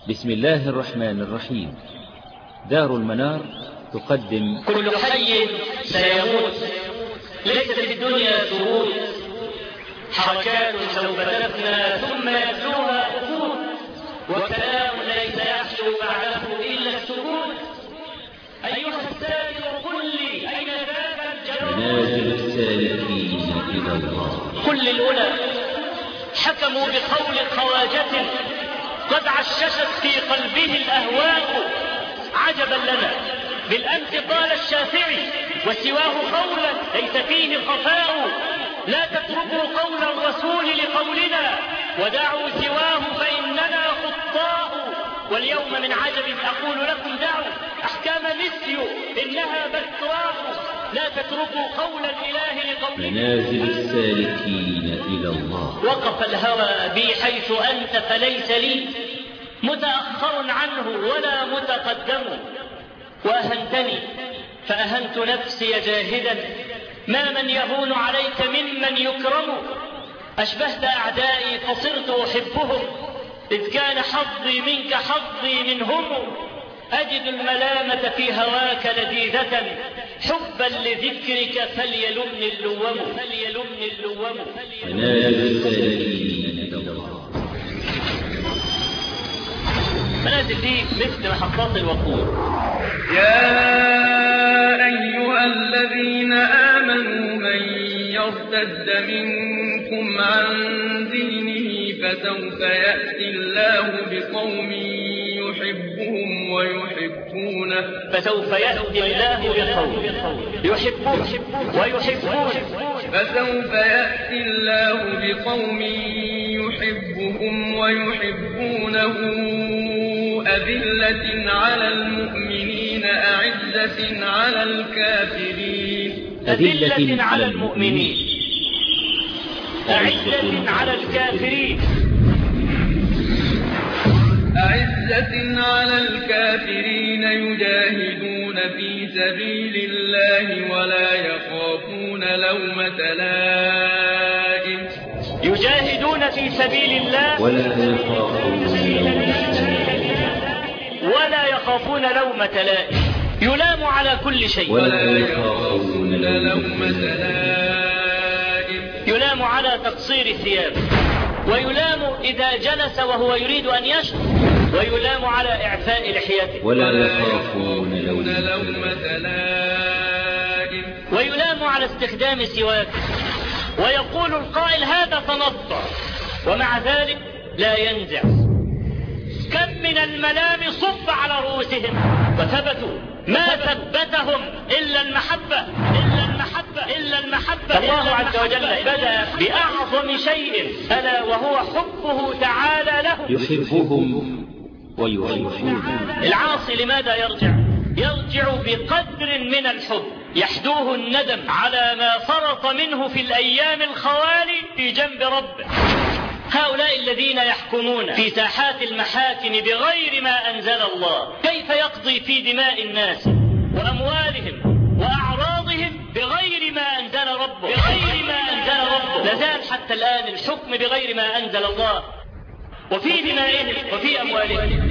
بسم الله الرحمن الرحيم دار المنار تقدم كل حي سيموت ليست في الدنيا سرور حركات سوف تفنى ثم يتلوها أفور وكلام ليس يحلو بعده إلا السكوت أيها السائل قل لي أين ذاك الجنون منازل السالكين إلى الله كل الأولى حكموا بقول خواجة قد عششت في قلبه الأهواء عجبا لنا بالأمس قال الشافعي وسواه قولا ليس فيه خفاء لا تتركوا قول الرسول لقولنا ودعوا سواه فإننا خطاء واليوم من عجب أقول لكم دعوا أحكام مسيو إنها بتراء لا تتركوا قول الإله لقولنا منازل السالكين إلى الله وقف الهوى بي حيث أنت فليس لي متأخر عنه ولا متقدم وأهنتني فأهنت نفسي جاهدا ما من يهون عليك ممن يكرم أشبهت أعدائي فصرت أحبهم إذ كان حظي منك حظي منهم أجد الملامة في هواك لذيذة حبا لذكرك فليلمني اللوم فليلمني اللوم منازل السالكين إلى الله منازل دي مثل محطات الوقود يا أيها الذين آمنوا من يرتد منكم عن دينه فسوف يأتي الله بقوم يحبهم ويحبونه فسوف يأتي الله بقوم يحبون ويحبون فسوف يأتي الله بقوم يحبهم ويحبونه أذلة على المؤمنين أعزة على الكافرين أذلة على المؤمنين أعزة على الكافرين أعزة على الكافرين يجاهدون في سبيل الله ولا يخافون لومة لائم يجاهدون في سبيل الله ولا يخافون ولا يخافون لومة لائم يلام على كل شيء ولا ولا يخافون يخافون لومة لومة لائم يلام على تقصير ثيابه ويلام إذا جلس وهو يريد أن يشرب ويلام على إعفاء لحيته ولا يخافون لومة لومة لائم ويلام على استخدام سواك ويقول القائل هذا تنطع ومع ذلك لا ينزع كم من الملام صب على رؤوسهم وثبتوا ما ثبتهم إلا المحبة إلا المحبة إلا المحبة الله عز وجل بدأ بأعظم شيء ألا وهو حبه تعالى له يحبهم ويحبونه العاصي لماذا يرجع يرجع بقدر من الحب يحدوه الندم على ما فرط منه في الأيام الخوالي في جنب ربه هؤلاء الذين يحكمون في ساحات المحاكم بغير ما أنزل الله كيف يقضي في دماء الناس وأموالهم وأعراضهم بغير ما أنزل ربه بغير ما أنزل ربه لازال حتى الآن الحكم بغير ما أنزل الله وفي دمائهم وفي أموالهم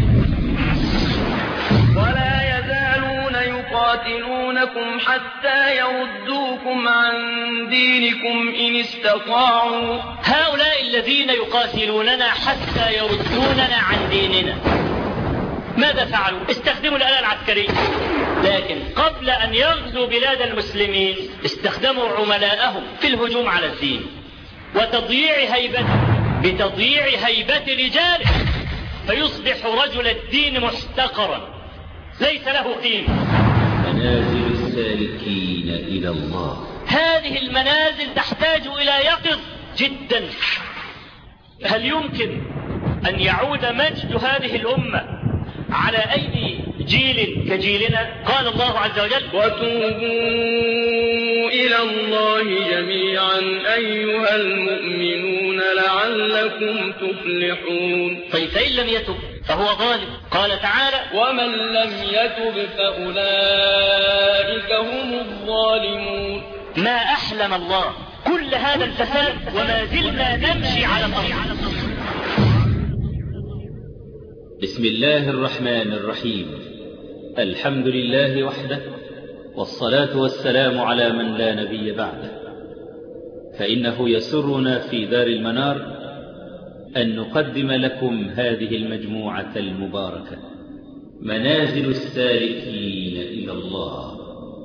ولا يزالون يقاتلونكم حتى يردوكم عن دينكم إن استطاعوا هؤلاء الذين يقاتلوننا حتى يردوننا عن ديننا ماذا فعلوا استخدموا الآلة العسكرية لكن قبل أن يغزوا بلاد المسلمين استخدموا عملاءهم في الهجوم على الدين وتضييع هيبته بتضييع هيبة رجاله فيصبح رجل الدين محتقرا ليس له قيمة منازل السالكين إلى الله هذه المنازل تحتاج إلى يقظ جدا هل يمكن أن يعود مجد هذه الأمة على أيدي جيل كجيلنا قال الله عز وجل وتوبوا إلى الله جميعا أيها المؤمنون لعلكم تفلحون طيب فإن لم يتب فهو ظالم قال تعالى ومن لم يتب فأولئك هم الظالمون ما أحلم الله كل هذا الفساد وما زلنا نمشي على الأرض بسم الله الرحمن الرحيم الحمد لله وحده والصلاة والسلام على من لا نبي بعده فإنه يسرنا في دار المنار أن نقدم لكم هذه المجموعة المباركة منازل السالكين إلى الله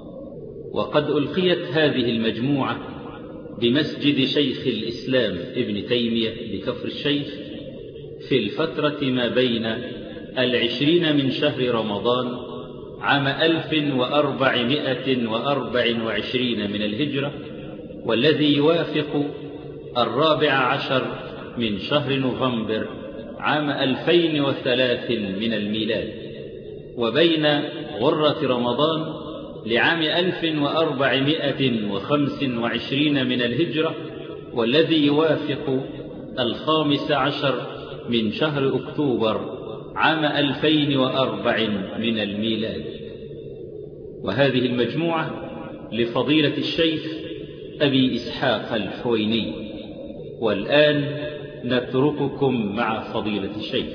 وقد ألقيت هذه المجموعة بمسجد شيخ الإسلام ابن تيمية بكفر الشيخ في الفترة ما بين العشرين من شهر رمضان عام ألف وأربعمائة وأربع وعشرين من الهجرة والذي يوافق الرابع عشر من شهر نوفمبر عام ألفين وثلاث من الميلاد وبين غرة رمضان لعام ألف وأربعمائة وخمس وعشرين من الهجرة والذي يوافق الخامس عشر من شهر أكتوبر عام ألفين وأربع من الميلاد وهذه المجموعة لفضيلة الشيخ أبي إسحاق الحويني والآن نترككم مع فضيلة الشيخ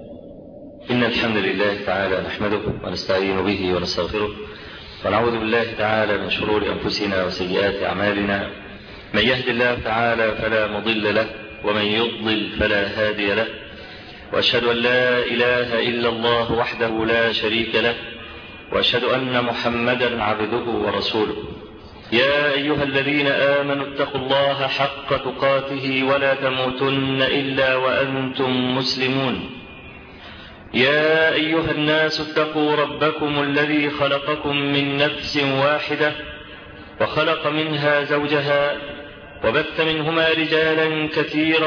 إن الحمد لله تعالى نحمده ونستعين به ونستغفره ونعوذ بالله تعالى من شرور أنفسنا وسيئات أعمالنا من يهد الله تعالى فلا مضل له ومن يضلل فلا هادي له وأشهد أن لا إله إلا الله وحده لا شريك له وأشهد أن محمدا عبده ورسوله يا أيها الذين آمنوا اتقوا الله حق تقاته ولا تموتن إلا وأنتم مسلمون يا أيها الناس اتقوا ربكم الذي خلقكم من نفس واحدة وخلق منها زوجها وبث منهما رجالا كثيرا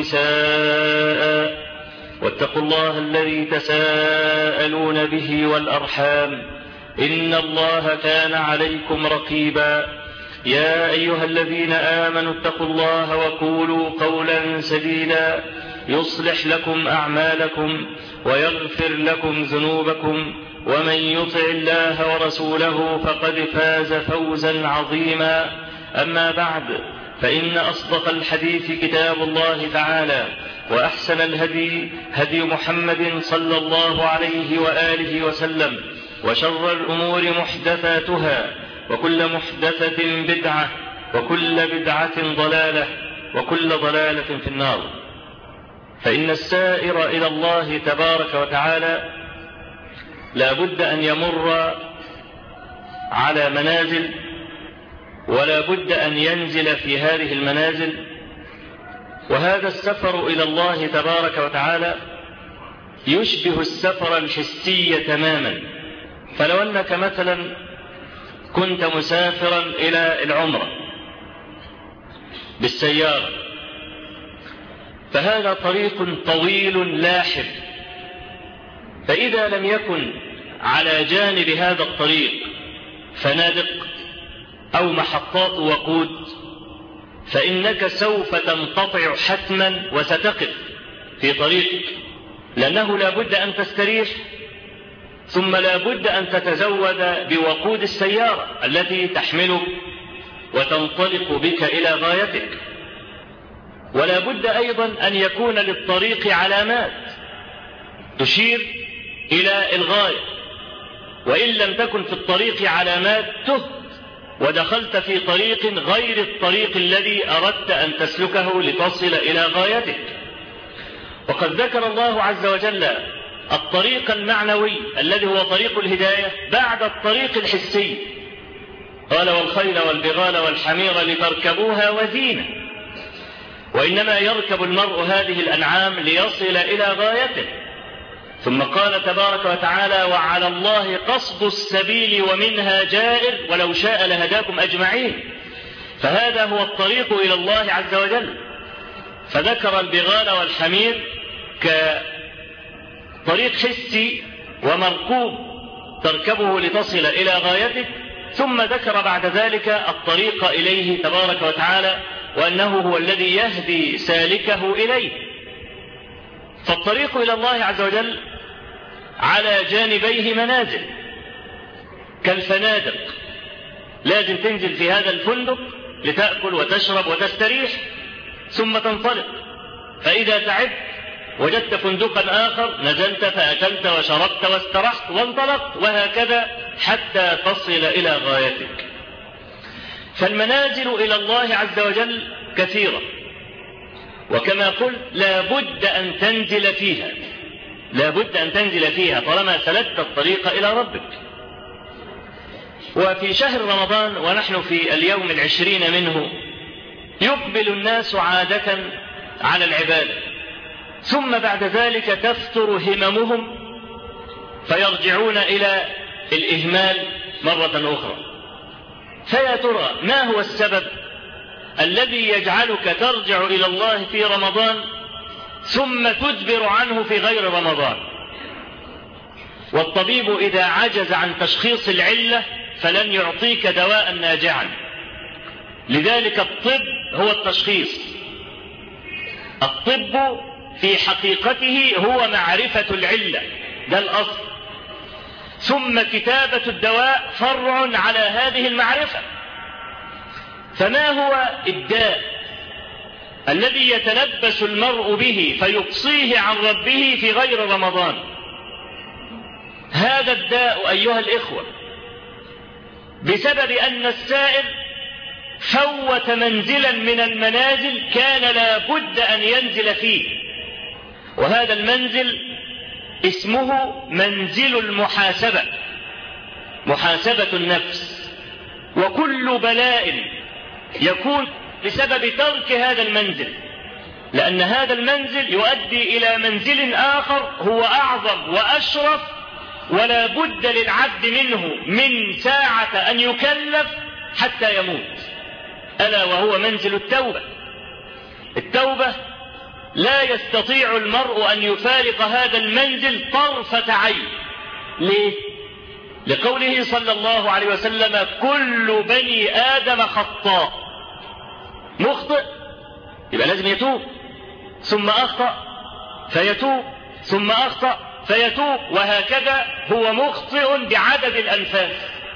ونساء واتقوا الله الذي تساءلون به والأرحام إن الله كان عليكم رقيبا يا أيها الذين آمنوا اتقوا الله وقولوا قولا سديدا يصلح لكم أعمالكم ويغفر لكم ذنوبكم ومن يطع الله ورسوله فقد فاز فوزا عظيما أما بعد فإن أصدق الحديث كتاب الله تعالى وأحسن الهدي هدي محمد صلى الله عليه وآله وسلم وشر الأمور محدثاتها وكل محدثة بدعة وكل بدعة ضلالة وكل ضلالة في النار فإن السائر إلى الله تبارك وتعالى لا بد أن يمر على منازل ولا بد أن ينزل في هذه المنازل وهذا السفر إلى الله تبارك وتعالى يشبه السفر الحسي تماما فلو أنك مثلا كنت مسافرا إلى العمرة بالسيارة فهذا طريق طويل لاحب فإذا لم يكن على جانب هذا الطريق فنادق أو محطات وقود فإنك سوف تنقطع حتما وستقف في طريقك لأنه لا بد أن تستريح ثم لا بد أن تتزود بوقود السيارة التي تحملك وتنطلق بك إلى غايتك ولا بد أيضا أن يكون للطريق علامات تشير إلى الغاية وإن لم تكن في الطريق علامات تهت ودخلت في طريق غير الطريق الذي أردت أن تسلكه لتصل إلى غايتك وقد ذكر الله عز وجل الطريق المعنوي الذي هو طريق الهداية بعد الطريق الحسي قال والخيل والبغال والحمير لتركبوها وزينة وإنما يركب المرء هذه الأنعام ليصل إلى غايته ثم قال تبارك وتعالى وعلى الله قصد السبيل ومنها جائر ولو شاء لهداكم أجمعين فهذا هو الطريق إلى الله عز وجل فذكر البغال والحمير كطريق حسي ومركوب تركبه لتصل إلى غايتك ثم ذكر بعد ذلك الطريق إليه تبارك وتعالى وأنه هو الذي يهدي سالكه إليه فالطريق إلى الله عز وجل على جانبيه منازل كالفنادق لازم تنزل في هذا الفندق لتأكل وتشرب وتستريح ثم تنطلق فإذا تعبت وجدت فندقا آخر نزلت فأكلت وشربت واسترحت وانطلقت وهكذا حتى تصل إلى غايتك فالمنازل إلى الله عز وجل كثيرة وكما قلت لا بد أن تنزل فيها لا بد أن تنزل فيها طالما سلكت الطريق إلى ربك وفي شهر رمضان ونحن في اليوم العشرين منه يقبل الناس عادة على العبادة ثم بعد ذلك تفتر هممهم فيرجعون إلى الإهمال مرة أخرى فيا ترى ما هو السبب الذي يجعلك ترجع إلى الله في رمضان ثم تدبر عنه في غير رمضان والطبيب إذا عجز عن تشخيص العلة فلن يعطيك دواء ناجعا لذلك الطب هو التشخيص الطب في حقيقته هو معرفة العلة ده الأصل ثم كتابة الدواء فرع على هذه المعرفة فما هو الداء الذي يتلبس المرء به فيقصيه عن ربه في غير رمضان هذا الداء أيها الإخوة بسبب أن السائل فوت منزلا من المنازل كان لا بد أن ينزل فيه وهذا المنزل اسمه منزل المحاسبة محاسبة النفس وكل بلاء يكون بسبب ترك هذا المنزل لأن هذا المنزل يؤدي إلى منزل آخر هو أعظم وأشرف ولا بد للعبد منه من ساعة أن يكلف حتى يموت ألا وهو منزل التوبة التوبة لا يستطيع المرء أن يفارق هذا المنزل طرفة عين ليه؟ لقوله صلى الله عليه وسلم كل بني آدم خطاء مخطئ يبقى لازم يتوب ثم أخطأ فيتوب ثم أخطأ فيتوب وهكذا هو مخطئ بعدد الأنفاس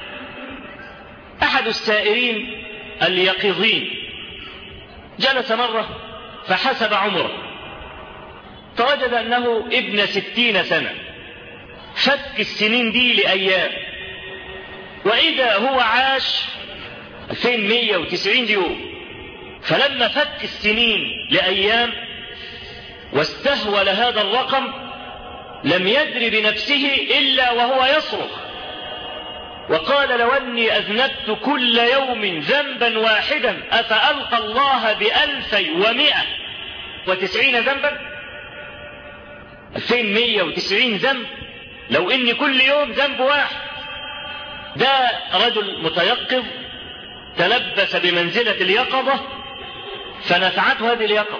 أحد السائرين اليقظين جلس مرة فحسب عمره فوجد أنه ابن ستين سنة فك السنين دي لأيام وإذا هو عاش 2190 يوم فلما فك السنين لأيام واستهول هذا الرقم لم يدر بنفسه إلا وهو يصرخ وقال لو أني أذنبت كل يوم ذنبا واحدا أفألقى الله بألفي ومئة وتسعين ذنبا ألفين مية وتسعين ذنب لو إني كل يوم ذنب واحد ده رجل متيقظ تلبس بمنزلة اليقظة فنفعته هذه اليقظة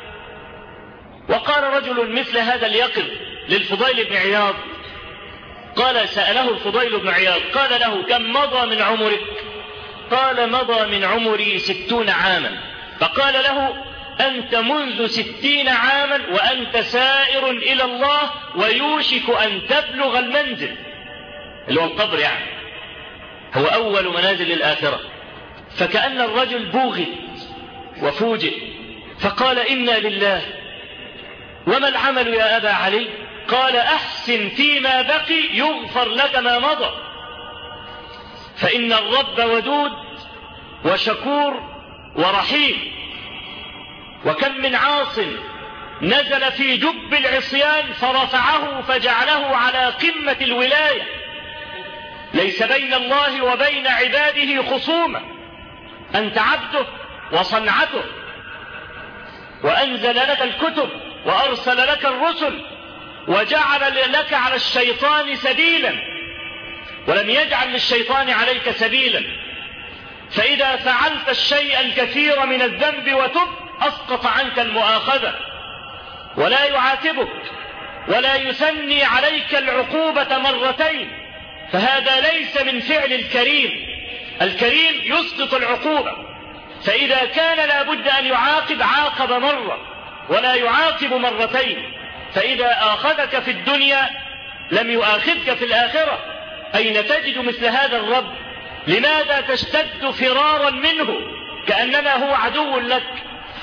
وقال رجل مثل هذا اليقظ للفضيل بن عياض قال سأله الفضيل بن عياض قال له كم مضى من عمرك قال مضى من عمري ستون عاما فقال له أنت منذ ستين عاما وأنت سائر إلى الله ويوشك أن تبلغ المنزل اللي هو القبر يعني هو أول منازل الآخرة فكأن الرجل بوغت وفوجئ فقال إنا لله وما العمل يا أبا علي قال أحسن فيما بقي يغفر لك ما مضى فإن الرب ودود وشكور ورحيم وكم من عاص نزل في جب العصيان فرفعه فجعله على قمة الولاية ليس بين الله وبين عباده خصومة أنت عبده وصنعته وأنزل لك الكتب وأرسل لك الرسل وجعل لك على الشيطان سبيلا ولم يجعل للشيطان عليك سبيلا فإذا فعلت الشيء الكثير من الذنب وتب أسقط عنك المؤاخذة ولا يعاتبك ولا يثني عليك العقوبة مرتين فهذا ليس من فعل الكريم الكريم يسقط العقوبة فإذا كان لابد أن يعاقب عاقب مرة ولا يعاقب مرتين فإذا آخذك في الدنيا لم يؤاخذك في الآخرة أين تجد مثل هذا الرب لماذا تشتد فرارا منه كأنما هو عدو لك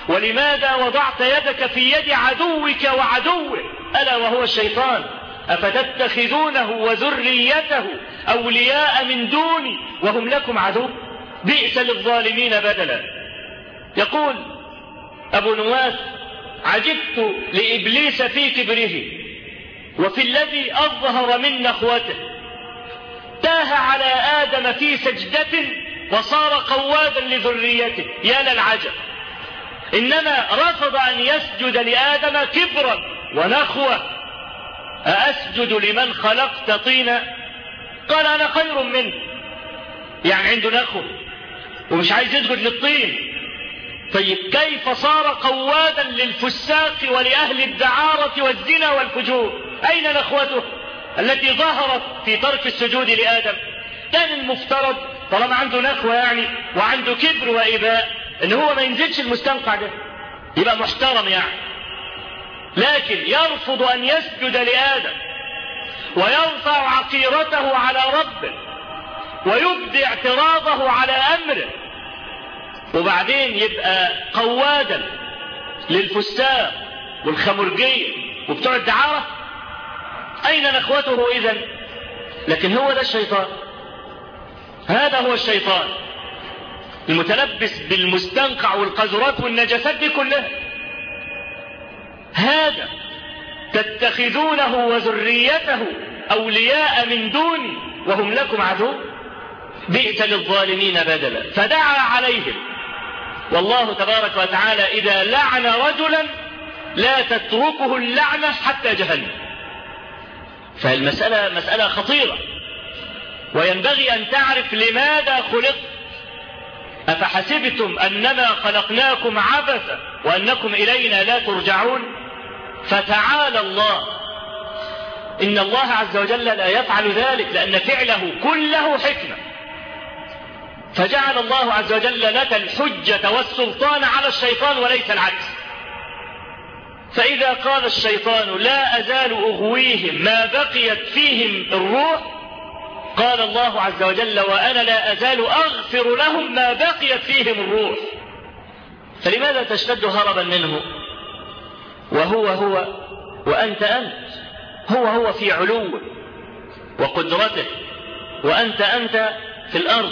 ولماذا وضعت يدك في يد عدوك وعدوه ألا وهو الشيطان أفتتخذونه وذريته أولياء من دوني وهم لكم عدو بئس للظالمين بدلا يقول أبو نواس عجبت لإبليس في كبره وفي الذي أظهر من نخوته تاه على آدم في سجدة وصار قوادا لذريته يا للعجب إنما رفض أن يسجد لآدم كبرا ونخوة أأسجد لمن خلقت طينا قال أنا خير منه يعني عنده نخوة ومش عايز يسجد للطين طيب كيف صار قوادا للفساق ولأهل الدعارة والزنا والفجور أين نخوته التي ظهرت في ترك السجود لآدم كان المفترض طالما عنده نخوة يعني وعنده كبر وإباء ان هو ما ينزلش المستنقع ده يبقى محترم يعني لكن يرفض ان يسجد لآدم ويرفع عقيرته على ربه ويبدي اعتراضه على امره وبعدين يبقى قوادا للفساق والخمرجية وبتوع الدعارة أين نخوته إذا لكن هو ده الشيطان هذا هو الشيطان المتلبس بالمستنقع والقذرات والنجاسات دي كلها هذا تتخذونه وذريته أولياء من دوني وهم لكم عدو بئس للظالمين بدلا فدعا عليهم والله تبارك وتعالى إذا لعن رجلا لا تتركه اللعنة حتى جهنم فالمسألة مسألة خطيرة وينبغي أن تعرف لماذا خلقت أفحسبتم أنما خلقناكم عبثا وأنكم إلينا لا ترجعون فتعالى الله إن الله عز وجل لا يفعل ذلك لأن فعله كله حكمة فجعل الله عز وجل لك الحجة والسلطان على الشيطان وليس العكس فإذا قال الشيطان لا أزال أغويهم ما بقيت فيهم الروح قال الله عز وجل وأنا لا أزال أغفر لهم ما بقيت فيهم الروح فلماذا تشتد هربا منه وهو هو وأنت أنت هو هو في علوه وقدرته وأنت أنت في الأرض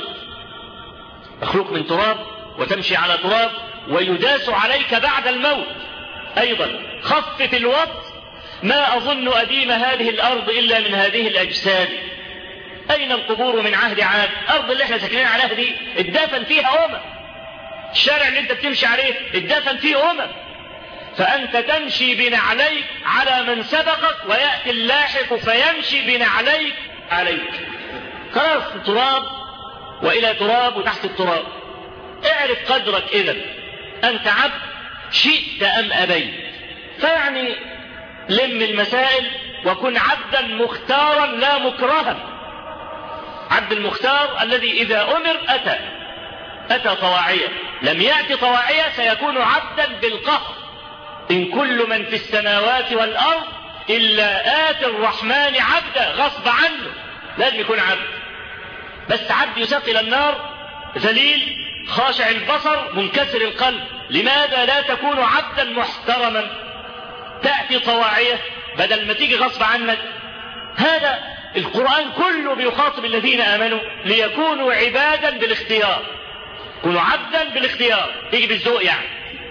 مخلوق من تراب وتمشي على تراب ويداس عليك بعد الموت أيضا خفف الوقت ما أظن أديم هذه الأرض إلا من هذه الأجساد أين القبور من عهد عاد الأرض اللي احنا ساكنين عليها دي اتدفن فيها أمم الشارع اللي انت بتمشي عليه اتدفن فيه أمم فأنت تمشي بنعليك على من سبقك ويأتي اللاحق فيمشي بنعليك عليك خلاص تراب وإلى تراب وتحت التراب اعرف قدرك إذا أنت عبد شئت أم أبيت فيعني لم المسائل وكن عبدا مختارا لا مكرها عبد المختار الذي إذا أمر أتى أتى طواعية لم يأتي طواعية سيكون عبدا بالقهر إن كل من في السماوات والأرض إلا آتي الرحمن عبدا غصب عنه لازم يكون عبد بس عبد يساق إلى النار ذليل خاشع البصر منكسر القلب لماذا لا تكون عبدا محترما تأتي طواعية بدل ما تيجي غصب عنك هذا القرآن كله بيخاطب الذين آمنوا ليكونوا عبادا بالاختيار كونوا عبدا بالاختيار تيجي بالذوق يعني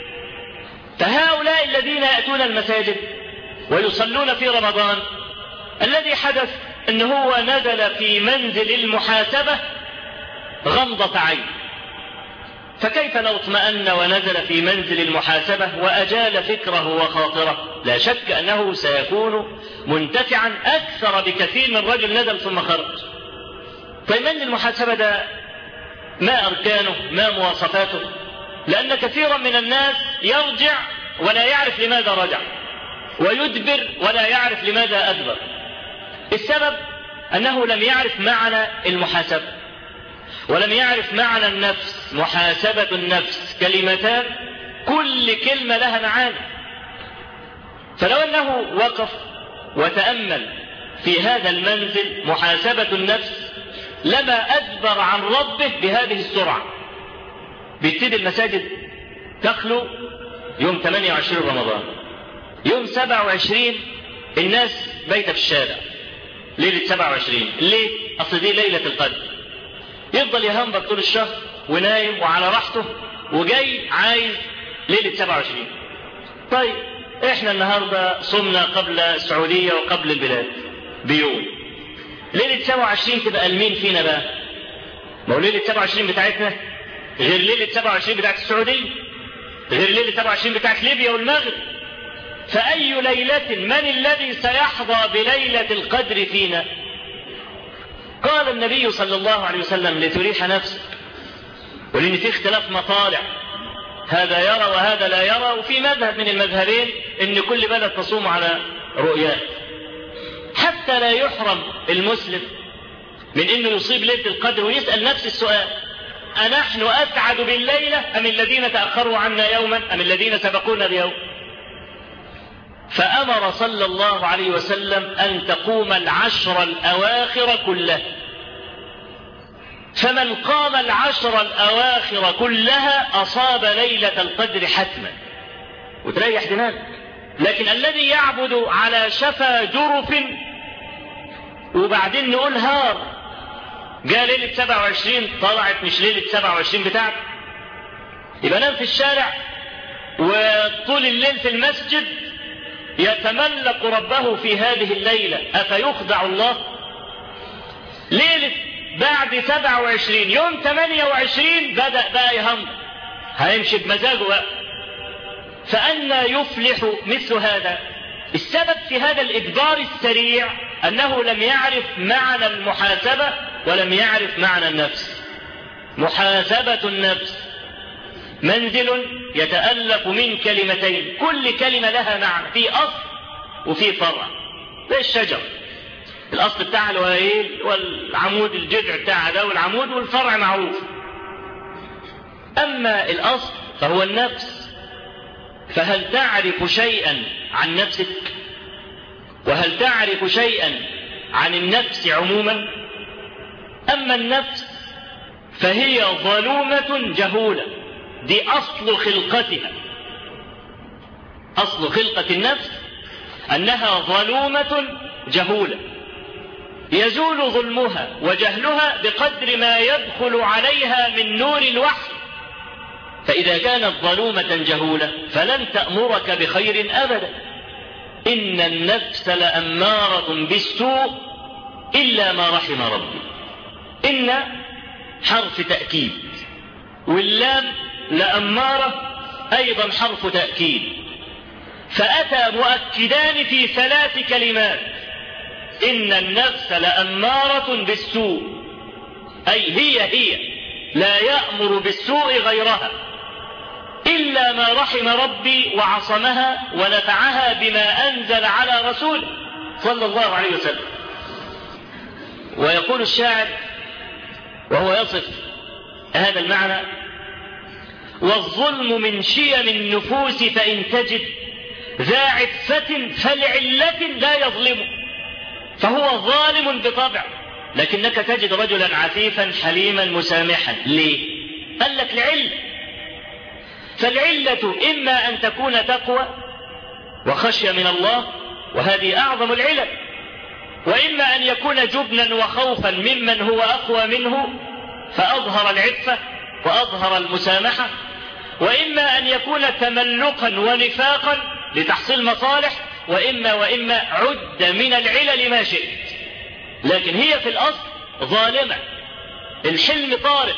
فهؤلاء الذين يأتون المساجد ويصلون في رمضان الذي حدث ان هو نزل في منزل المحاسبة غمضة عين فكيف لو اطمأن ونزل في منزل المحاسبة وأجال فكره وخاطره لا شك أنه سيكون منتفعا أكثر بكثير من رجل نزل ثم خرج طيب منزل المحاسبة ده ما أركانه ما مواصفاته لأن كثيرا من الناس يرجع ولا يعرف لماذا رجع ويدبر ولا يعرف لماذا أدبر السبب أنه لم يعرف معنى المحاسبة ولم يعرف معنى النفس محاسبة النفس كلمتان كل كلمة لها معاني فلو أنه وقف وتأمل في هذا المنزل محاسبة النفس لما أدبر عن ربه بهذه السرعة بيبتدي المساجد تخلو يوم 28 رمضان يوم 27 الناس بايته في الشارع ليله 27 ليه؟ اصل دي ليله القدر يفضل يهمبك طول الشهر ونايم وعلى راحته وجاي عايز ليله 27 طيب احنا النهارده صمنا قبل السعوديه وقبل البلاد بيوم ليله 27 تبقى لمين فينا بقى؟ ما هو ليله 27 بتاعتنا غير ليله 27 بتاعت السعوديه غير ليله 27 بتاعت ليبيا والمغرب فأي ليلة من الذي سيحظى بليلة القدر فينا قال النبي صلى الله عليه وسلم لتريح نفسك ولأن في اختلاف مطالع هذا يرى وهذا لا يرى وفي مذهب من المذهبين ان كل بلد تصوم على رؤياه حتى لا يحرم المسلم من انه يصيب ليله القدر ويسال نفس السؤال أنحن أسعد بالليلة أم الذين تأخروا عنا يوما أم الذين سبقونا بيوم فأمر صلى الله عليه وسلم أن تقوم العشر الأواخر كلها فمن قام العشر الأواخر كلها أصاب ليلة القدر حتما وتريح دماغك لكن الذي يعبد على شفا جرف وبعدين نقول هار جاء ليلة 27 طلعت مش ليلة 27 بتاعته يبقى نام في الشارع وطول الليل في المسجد يتملق ربه في هذه الليلة أفيخدع الله ليلة بعد 27 يوم 28 بدأ بقى يهم هيمشي بمزاجه بقى فأنا يفلح مثل هذا السبب في هذا الإجبار السريع أنه لم يعرف معنى المحاسبة ولم يعرف معنى النفس محاسبة النفس منزل يتألف من كلمتين كل كلمة لها معنى في أصل وفي فرع زي الشجر الأصل بتاعها اللي هو إيه والعمود الجذع بتاعها ده والعمود والفرع معروف أما الأصل فهو النفس فهل تعرف شيئا عن نفسك وهل تعرف شيئا عن النفس عموما أما النفس فهي ظلومة جهولة دي أصل خلقتها أصل خلقة النفس أنها ظلومة جهولة يزول ظلمها وجهلها بقدر ما يدخل عليها من نور الوحي فإذا كانت ظلومة جهولة فلن تأمرك بخير أبدا إن النفس لأمارة بالسوء إلا ما رحم ربي إن حرف تأكيد واللام لأمارة أيضا حرف تأكيد فأتى مؤكدان في ثلاث كلمات إن النفس لأمارة بالسوء أي هي هي لا يأمر بالسوء غيرها إلا ما رحم ربي وعصمها ونفعها بما أنزل على رسوله صلى الله عليه وسلم ويقول الشاعر وهو يصف هذا المعنى والظلم من شيم النفوس فإن تجد ذا عفة فلعلة لا يظلم فهو ظالم بطبع لكنك تجد رجلا عفيفا حليما مسامحا ليه قال لك لعلة فالعلة إما أن تكون تقوى وخشية من الله وهذه أعظم العلل وإما أن يكون جبنا وخوفا ممن هو أقوى منه فأظهر العفة وأظهر المسامحة وإما أن يكون تملقا ونفاقا لتحصيل مصالح وإما وإما عد من العلل ما شئت لكن هي في الأصل ظالمة الحلم طارئ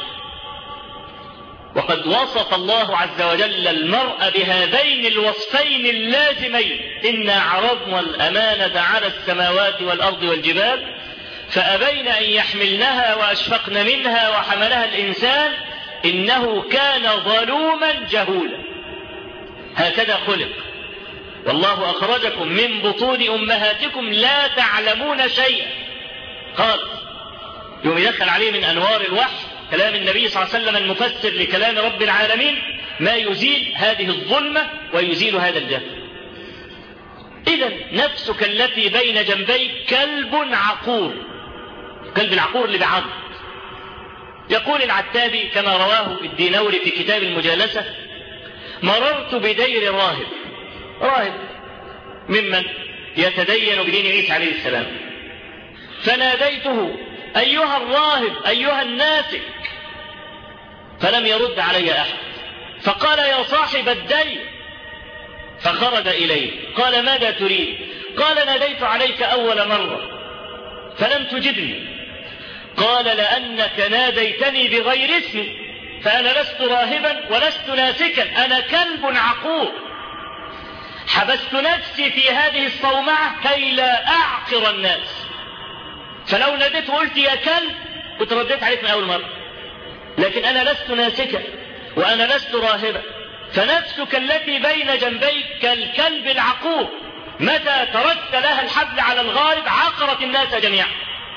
وقد وصف الله عز وجل المرء بهذين الوصفين اللازمين إنا عرضنا الأمانة على السماوات والأرض والجبال فأبين أن يحملنها وأشفقن منها وحملها الإنسان إنه كان ظلوما جهولا هكذا خلق والله أخرجكم من بطون أمهاتكم لا تعلمون شيئا قال يوم يدخل عليه من أنوار الوحي كلام النبي صلى الله عليه وسلم المفسر لكلام رب العالمين ما يزيل هذه الظلمة ويزيل هذا الجهل إذا نفسك التي بين جنبيك كلب عقور كلب العقور اللي بعض يقول العتابي كما رواه الدينوري في كتاب المجالسة مررت بدير راهب راهب ممن يتدين بدين عيسى عليه السلام فناديته أيها الراهب أيها الناسك فلم يرد علي أحد فقال يا صاحب الدين فخرج إليه قال ماذا تريد قال ناديت عليك أول مرة فلم تجبني قال لأنك ناديتني بغير اسمي فأنا لست راهبا ولست ناسكا أنا كلب عقور حبست نفسي في هذه الصومعة كي لا أعقر الناس فلو ناديت وقلت يا كلب كنت رديت عليك من أول مرة لكن أنا لست ناسكا وأنا لست راهبا فنفسك التي بين جنبيك كالكلب العقور متى تركت لها الحبل على الغارب عقرت الناس جميعا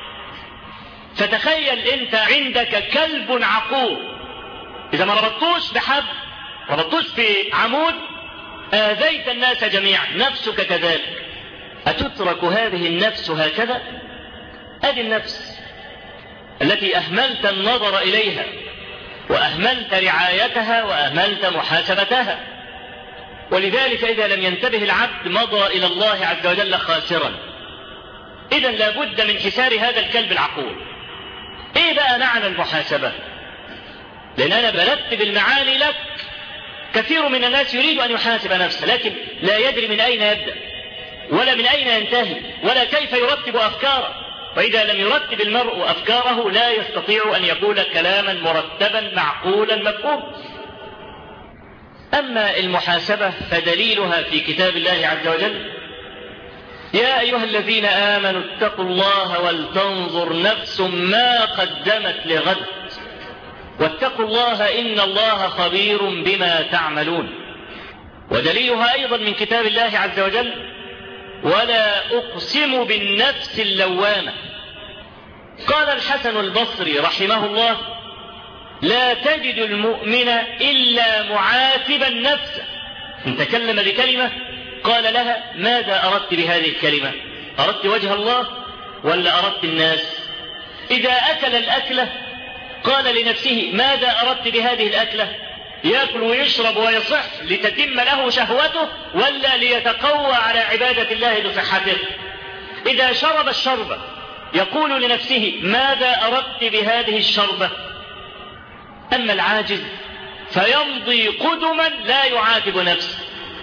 فتخيل انت عندك كلب عقور اذا ما ربطوش بحبل ربطوش في عمود آذيت الناس جميعا نفسك كذلك أتترك هذه النفس هكذا هذه النفس التي أهملت النظر إليها وأهملت رعايتها وأهملت محاسبتها ولذلك إذا لم ينتبه العبد مضى إلى الله عز وجل خاسرا إذا لابد من حساب هذا الكلب العقول إيه بقى معنى المحاسبة لأن أنا برتب المعاني لك كثير من الناس يريد أن يحاسب نفسه لكن لا يدري من أين يبدأ ولا من أين ينتهي ولا كيف يرتب أفكاره فإذا لم يرتب المرء أفكاره لا يستطيع أن يقول كلاما مرتبا معقولا مفهوما أما المحاسبة فدليلها في كتاب الله عز وجل يا أيها الذين آمنوا اتقوا الله ولتنظر نفس ما قدمت لغد واتقوا الله إن الله خبير بما تعملون ودليلها أيضا من كتاب الله عز وجل ولا أقسم بالنفس اللوامة قال الحسن البصري رحمه الله لا تجد المؤمن إلا معاتبا نفسه إن تكلم بكلمة قال لها ماذا أردت بهذه الكلمة أردت وجه الله ولا أردت الناس إذا أكل الأكلة قال لنفسه ماذا أردت بهذه الأكلة يأكل ويشرب ويصح لتتم له شهوته ولا ليتقوى على عبادة الله بصحته إذا شرب الشربة يقول لنفسه ماذا أردت بهذه الشربة أما العاجز فيمضي قدما لا يعاتب نفسه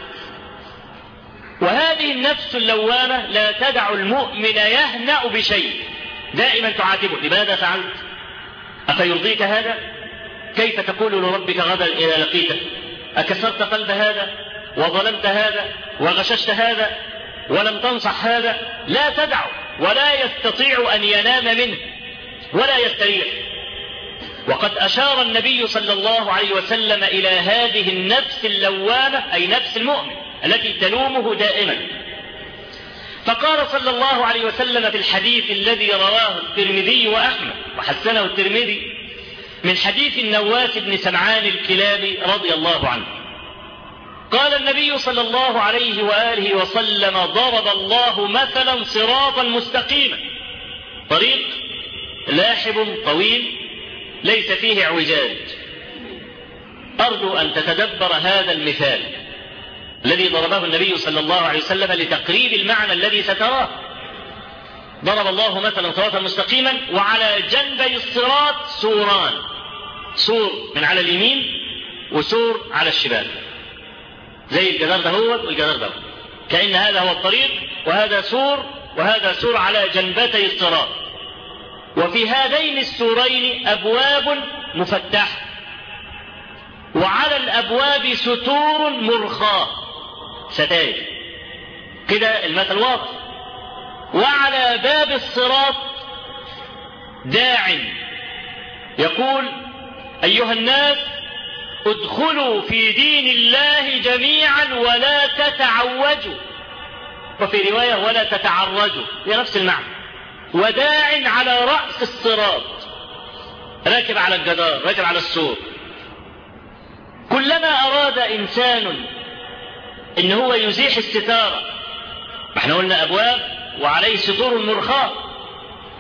وهذه النفس اللوامة لا تدع المؤمن يهنأ بشيء دائما تعاتبه لماذا فعلت أفيرضيك هذا كيف تقول لربك غدا إذا لقيته أكسرت قلب هذا وظلمت هذا وغششت هذا ولم تنصح هذا لا تدعه ولا يستطيع أن ينام منه ولا يستريح وقد أشار النبي صلى الله عليه وسلم إلى هذه النفس اللوامة أي نفس المؤمن التي تلومه دائما فقال صلى الله عليه وسلم في الحديث الذي رواه الترمذي وأحمد وحسنه الترمذي من حديث النواس بن سمعان الكلابي رضي الله عنه قال النبي صلى الله عليه وآله وسلم ضرب الله مثلا صراطا مستقيما طريق لاحب طويل ليس فيه اعوجاج أرجو أن تتدبر هذا المثال الذي ضربه النبي صلى الله عليه وسلم لتقريب المعنى الذي ستراه ضرب الله مثلا صراطا مستقيما وعلى جنبي الصراط سوران سور من على اليمين وسور على الشمال زي الجدار ده هو والجدار ده كأن هذا هو الطريق وهذا سور وهذا سور على جنبتي الصراط وفي هذين السورين أبواب مفتحة وعلى الأبواب ستور مرخاة ستائر كده المثل واضح وعلى باب الصراط داع يقول أيها الناس ادخلوا في دين الله جميعا ولا تتعوجوا وفي رواية ولا تتعرجوا هي نفس المعنى وداع على رأس الصراط راكب على الجدار راكب على السور كلما أراد إنسان إن هو يزيح الستارة ما احنا قلنا أبواب وعليه سطور مرخاة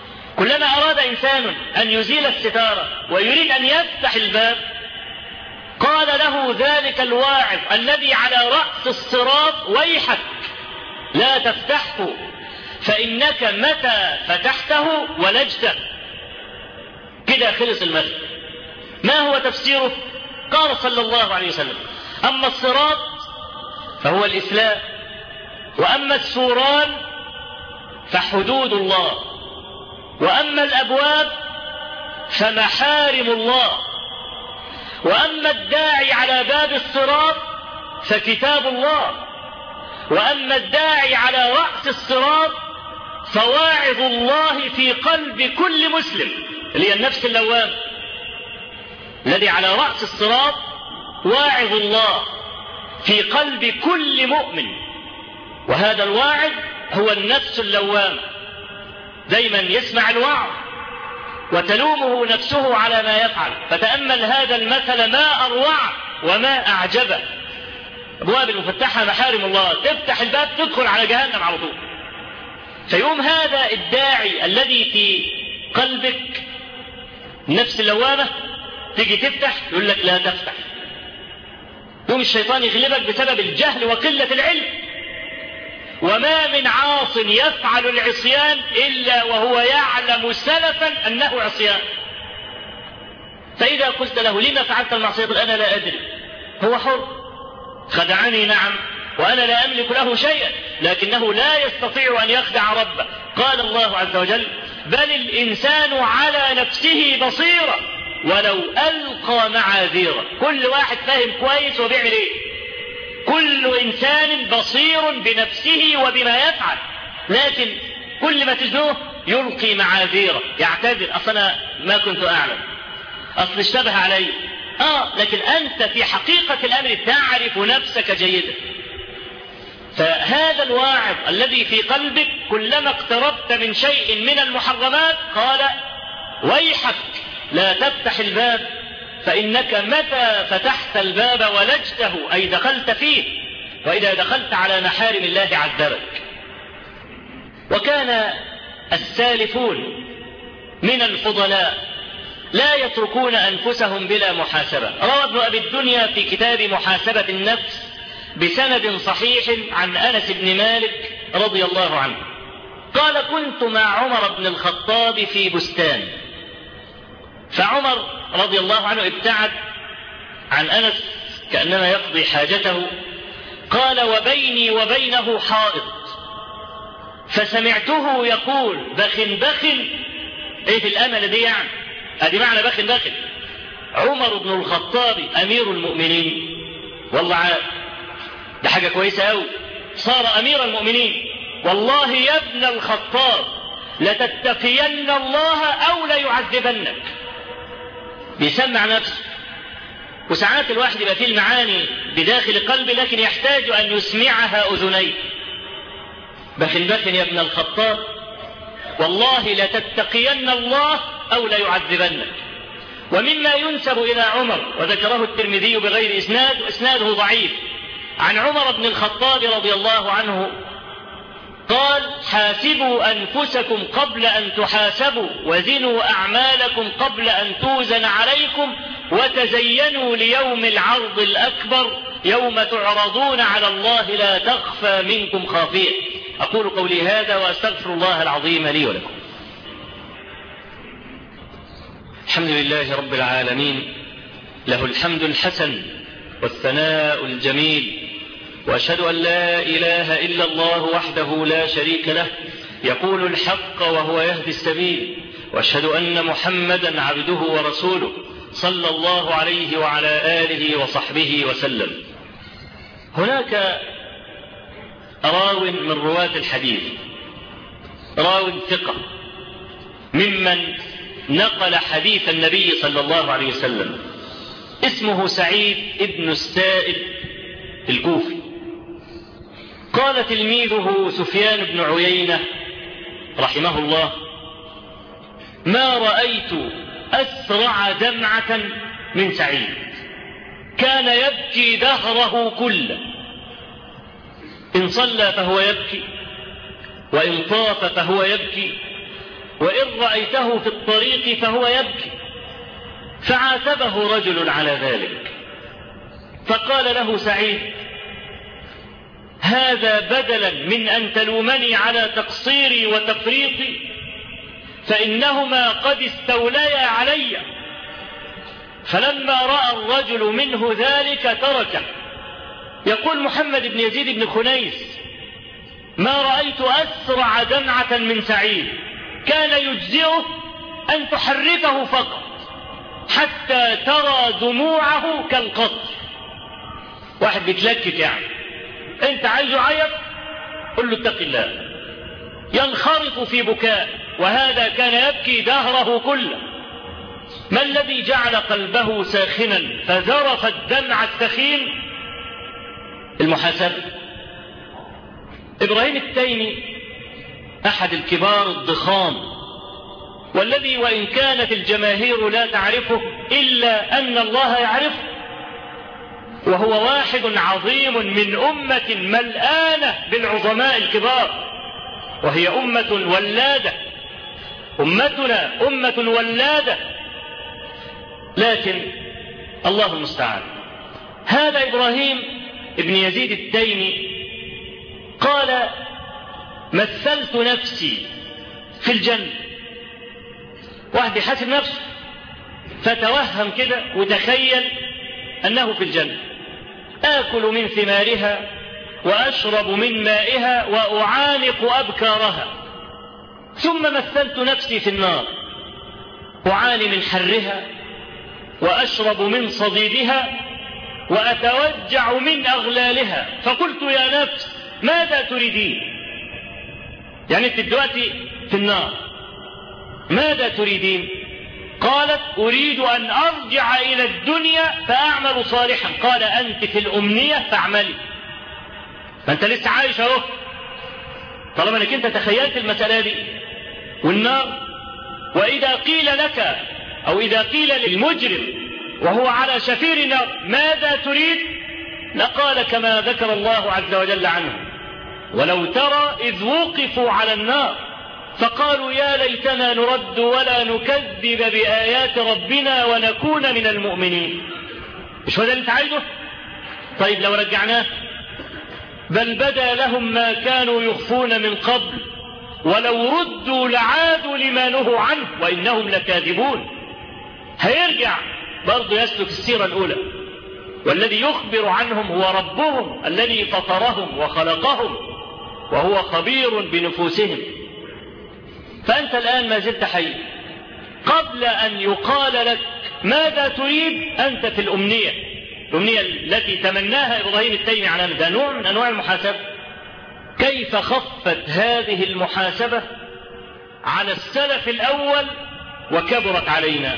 كلما أراد إنسان أن يزيل الستارة ويريد أن يفتح الباب قال له ذلك الواعظ الذي على رأس الصراط ويحك لا تفتحه فإنك متى فتحته ولجته كده خلص المثل ما هو تفسيره قال صلى الله عليه وسلم أما الصراط فهو الإسلام وأما السوران فحدود الله وأما الأبواب فمحارم الله وأما الداعي على باب الصراط فكتاب الله وأما الداعي على رأس الصراط فواعظ الله في قلب كل مسلم اللي هي النفس اللوام الذي على رأس الصراط واعظ الله في قلب كل مؤمن وهذا الواعظ هو النفس اللوام دايما يسمع الوعظ وتلومه نفسه على ما يفعل فتأمل هذا المثل ما أروعه وما أعجبه أبواب المفتحة محارم الله تفتح الباب تدخل على جهنم على طول فيوم هذا الداعي الذي في قلبك نفس اللوامة تيجي تفتح يقول لك لا تفتح يوم الشيطان يغلبك بسبب الجهل وقلة العلم وما من عاص يفعل العصيان إلا وهو يعلم سلفا أنه عصيان فإذا قلت له لما فعلت المعصية يقول أنا لا أدري هو حر خدعني نعم وأنا لا أملك له شيئا لكنه لا يستطيع أن يخدع ربه قال الله عز وجل بل الإنسان على نفسه بصيرة ولو ألقى معاذيره كل واحد فاهم كويس وبيعمل إيه كل إنسان بصير بنفسه وبما يفعل لكن كل ما تجنوه يلقي معاذيره يعتذر أصل أنا ما كنت أعلم أصل اشتبه علي آه لكن أنت في حقيقة الأمر تعرف نفسك جيدا فهذا الواعظ الذي في قلبك كلما اقتربت من شيء من المحرمات قال ويحك لا تفتح الباب فإنك متى فتحت الباب ولجته أي دخلت فيه وإذا دخلت على محارم الله عذبك وكان السالفون من الفضلاء لا يتركون أنفسهم بلا محاسبة روى ابن أبي الدنيا في كتاب محاسبة النفس بسند صحيح عن أنس بن مالك رضي الله عنه قال كنت مع عمر بن الخطاب في بستان فعمر رضي الله عنه ابتعد عن أنس كأنما يقضي حاجته قال وبيني وبينه حائط فسمعته يقول بخ بخ ايه في الامل دي يعني ادي معنى بخ بخ عمر بن الخطاب امير المؤمنين والله عاد ده حاجه كويسه قوي صار امير المؤمنين والله يا ابن الخطاب لتتقين الله او ليعذبنك بيسمع نفسه وساعات الواحد يبقى فيه المعاني بداخل قلبه لكن يحتاج ان يسمعها اذنيه بخن بخن يا ابن الخطاب والله لتتقين الله او ليعذبنك ومما ينسب الى عمر وذكره الترمذي بغير اسناد واسناده ضعيف عن عمر بن الخطاب رضي الله عنه قال حاسبوا انفسكم قبل ان تحاسبوا وزنوا اعمالكم قبل ان توزن عليكم وتزينوا ليوم العرض الاكبر يوم تعرضون على الله لا تخفى منكم خافيه اقول قولي هذا واستغفر الله العظيم لي ولكم الحمد لله رب العالمين له الحمد الحسن والثناء الجميل واشهد ان لا اله الا الله وحده لا شريك له يقول الحق وهو يهدي السبيل واشهد ان محمدا عبده ورسوله صلى الله عليه وعلى اله وصحبه وسلم هناك راو من رواه الحديث راو ثقه ممن نقل حديث النبي صلى الله عليه وسلم اسمه سعيد ابن السائب الكوفي قال تلميذه سفيان بن عيينة رحمه الله ما رأيت أسرع دمعة من سعيد كان يبكي دهره كله إن صلى فهو يبكي وإن طاف فهو يبكي وإن رأيته في الطريق فهو يبكي فعاتبه رجل على ذلك فقال له سعيد هذا بدلا من أن تلومني على تقصيري وتفريطي فإنهما قد استوليا علي فلما رأى الرجل منه ذلك تركه يقول محمد بن يزيد بن خنيس ما رأيت أسرع دمعة من سعيد كان يجزئه أن تحركه فقط حتى ترى دموعه كالقطر واحد بيتلكك يعني انت عايزه يعيط قل له اتق الله ينخرط في بكاء وهذا كان يبكي دهره كله ما الذي جعل قلبه ساخنا فذرف الدمع الثخين المحاسبة إبراهيم التيمي أحد الكبار الضخام والذي وإن كانت الجماهير لا تعرفه إلا أن الله يعرفه وهو واحد عظيم من أمة ملآنة بالعظماء الكبار وهي أمة ولادة أمتنا أمة ولادة لكن الله المستعان هذا إبراهيم ابن يزيد التيمي قال مثلت نفسي في الجنة واحد يحاسب نفسه فتوهم كده وتخيل أنه في الجنة آكل من ثمارها وأشرب من مائها وأعانق أبكارها ثم مثلت نفسي في النار أعاني من حرها وأشرب من صديدها وأتوجع من أغلالها فقلت يا نفس ماذا تريدين يعني أنت دلوقتي في النار ماذا تريدين قالت أريد أن أرجع إلى الدنيا فأعمل صالحا قال أنت في الأمنية فاعملي فأنت لسه عايش أهو طالما أنك أنت تخيلت المسألة دي والنار وإذا قيل لك أو إذا قيل للمجرم وهو على شفير النار ماذا تريد لقال كما ذكر الله عز وجل عنه ولو ترى إذ وقفوا على النار فقالوا يا ليتنا نرد ولا نكذب بآيات ربنا ونكون من المؤمنين مش هو ده اللي انت عايزه طيب لو رجعناه بل بدا لهم ما كانوا يخفون من قبل ولو ردوا لعادوا لما نهوا عنه وإنهم لكاذبون هيرجع برضه يسلك السيرة الأولى والذي يخبر عنهم هو ربهم الذي فطرهم وخلقهم وهو خبير بنفوسهم فأنت الآن ما زلت حي قبل أن يقال لك ماذا تريد أنت في الأمنية الأمنية التي تمناها إبراهيم التيمي على ده نوع من أنواع المحاسبة كيف خفت هذه المحاسبة على السلف الأول وكبرت علينا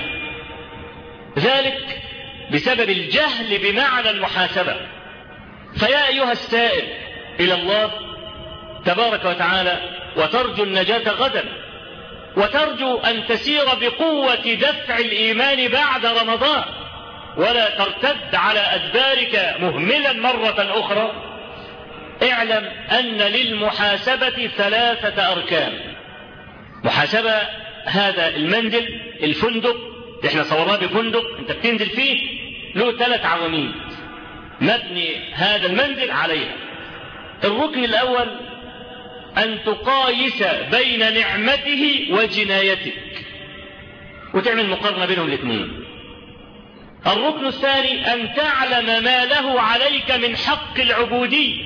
ذلك بسبب الجهل بمعنى المحاسبة فيا أيها السائل إلى الله تبارك وتعالى وترجو النجاة غدا وترجو أن تسير بقوة دفع الإيمان بعد رمضان ولا ترتد على أدبارك مهملا مرة أخرى اعلم أن للمحاسبة ثلاثة أركان محاسبة هذا المنزل الفندق اللي احنا صورناه بفندق انت بتنزل فيه له ثلاث عواميد مبني هذا المنزل عليها الركن الأول أن تقايس بين نعمته وجنايتك وتعمل مقارنة بينهم الاثنين الركن الثاني أن تعلم ما له عليك من حق العبودية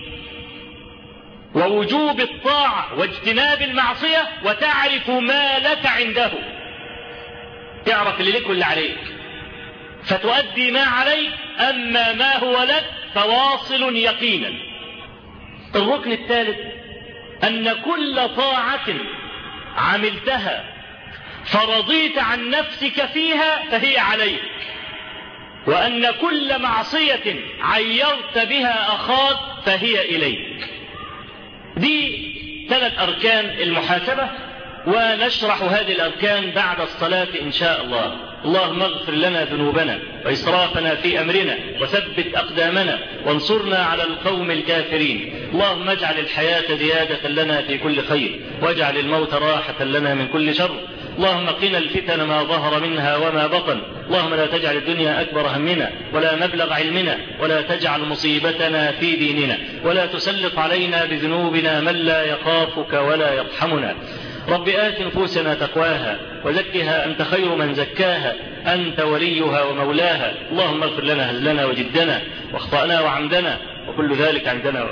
ووجوب الطاعة واجتناب المعصية وتعرف ما لك عنده تعرف اللي لك واللي عليك فتؤدي ما عليك أما ما هو لك فواصل يقينا الركن الثالث أن كل طاعة عملتها فرضيت عن نفسك فيها فهي عليك وأن كل معصية عيرت بها أخاك فهي إليك دي ثلاث أركان المحاسبة ونشرح هذه الأركان بعد الصلاة إن شاء الله اللهم اغفر لنا ذنوبنا وإسرافنا في أمرنا وثبت أقدامنا وانصرنا على القوم الكافرين اللهم اجعل الحياة زيادة لنا في كل خير واجعل الموت راحة لنا من كل شر اللهم قنا الفتن ما ظهر منها وما بطن اللهم لا تجعل الدنيا أكبر همنا ولا مبلغ علمنا ولا تجعل مصيبتنا في ديننا ولا تسلط علينا بذنوبنا من لا يخافك ولا يرحمنا رب آت نفوسنا تقواها وزكها أنت خير من زكاها أنت وليها ومولاها اللهم اغفر لنا هزلنا وجدنا واخطأنا وعمدنا وكل ذلك عندنا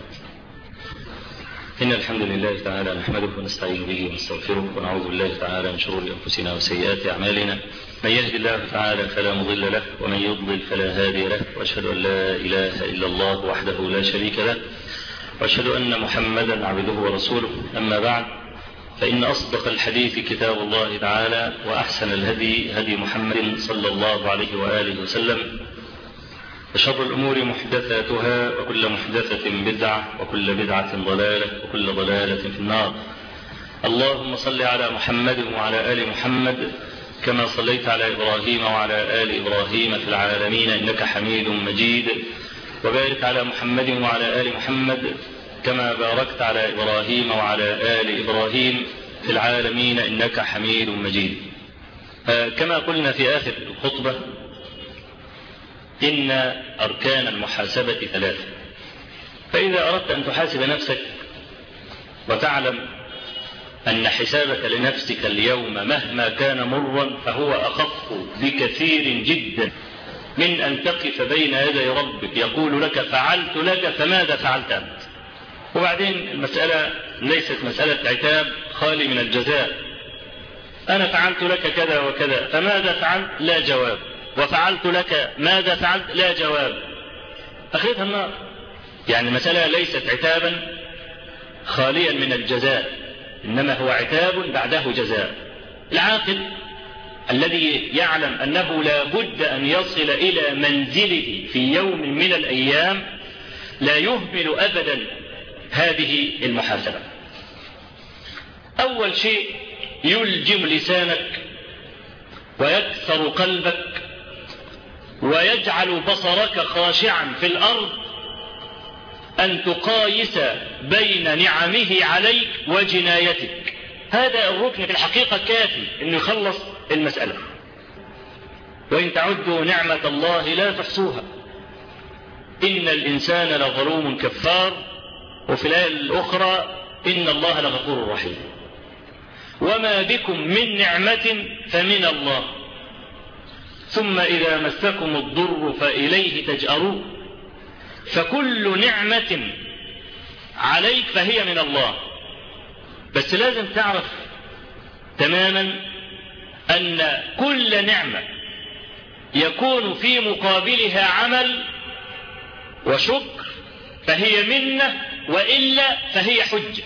إن الحمد لله تعالى نحمده ونستعين به ونستغفره ونعوذ بالله تعالى من شرور أنفسنا وسيئات أعمالنا من يهد الله تعالى فلا مضل له ومن يضلل فلا هادي له وأشهد أن لا إله إلا الله وحده لا شريك له وأشهد أن محمدا عبده ورسوله أما بعد فإن أصدق الحديث كتاب الله تعالى وأحسن الهدي هدي محمد صلى الله عليه وآله وسلم وشر الأمور محدثاتها وكل محدثة بدعة وكل بدعة ضلالة وكل ضلالة في النار اللهم صل على محمد وعلى آل محمد كما صليت على إبراهيم وعلى آل إبراهيم في العالمين إنك حميد مجيد وبارك على محمد وعلى آل محمد كما باركت على إبراهيم وعلى آل إبراهيم في العالمين إنك حميد مجيد كما قلنا في آخر الخطبة إن أركان المحاسبة ثلاثة فإذا أردت أن تحاسب نفسك وتعلم أن حسابك لنفسك اليوم مهما كان مرا فهو أخف بكثير جدا من أن تقف بين يدي ربك يقول لك فعلت لك فماذا فعلت أنت وبعدين المسألة ليست مسألة عتاب خالي من الجزاء أنا فعلت لك كذا وكذا فماذا فعلت لا جواب وفعلت لك ماذا فعلت لا جواب أخذها النار يعني المسألة ليست عتابا خاليا من الجزاء إنما هو عتاب بعده جزاء العاقل الذي يعلم أنه لا بد أن يصل إلى منزله في يوم من الأيام لا يهمل أبدا هذه المحاسبة أول شيء يلجم لسانك ويكسر قلبك ويجعل بصرك خاشعا في الأرض أن تقايس بين نعمه عليك وجنايتك هذا الركن في الحقيقة كافي أنه يخلص المسألة وإن تعدوا نعمة الله لا تحصوها إن الإنسان لظلوم كفار وفي الآية الأخرى إن الله لغفور رحيم وما بكم من نعمة فمن الله ثم إذا مسكم الضر فإليه تجأرون فكل نعمة عليك فهي من الله بس لازم تعرف تماما أن كل نعمة يكون في مقابلها عمل وشكر فهي منة وإلا فهي حجة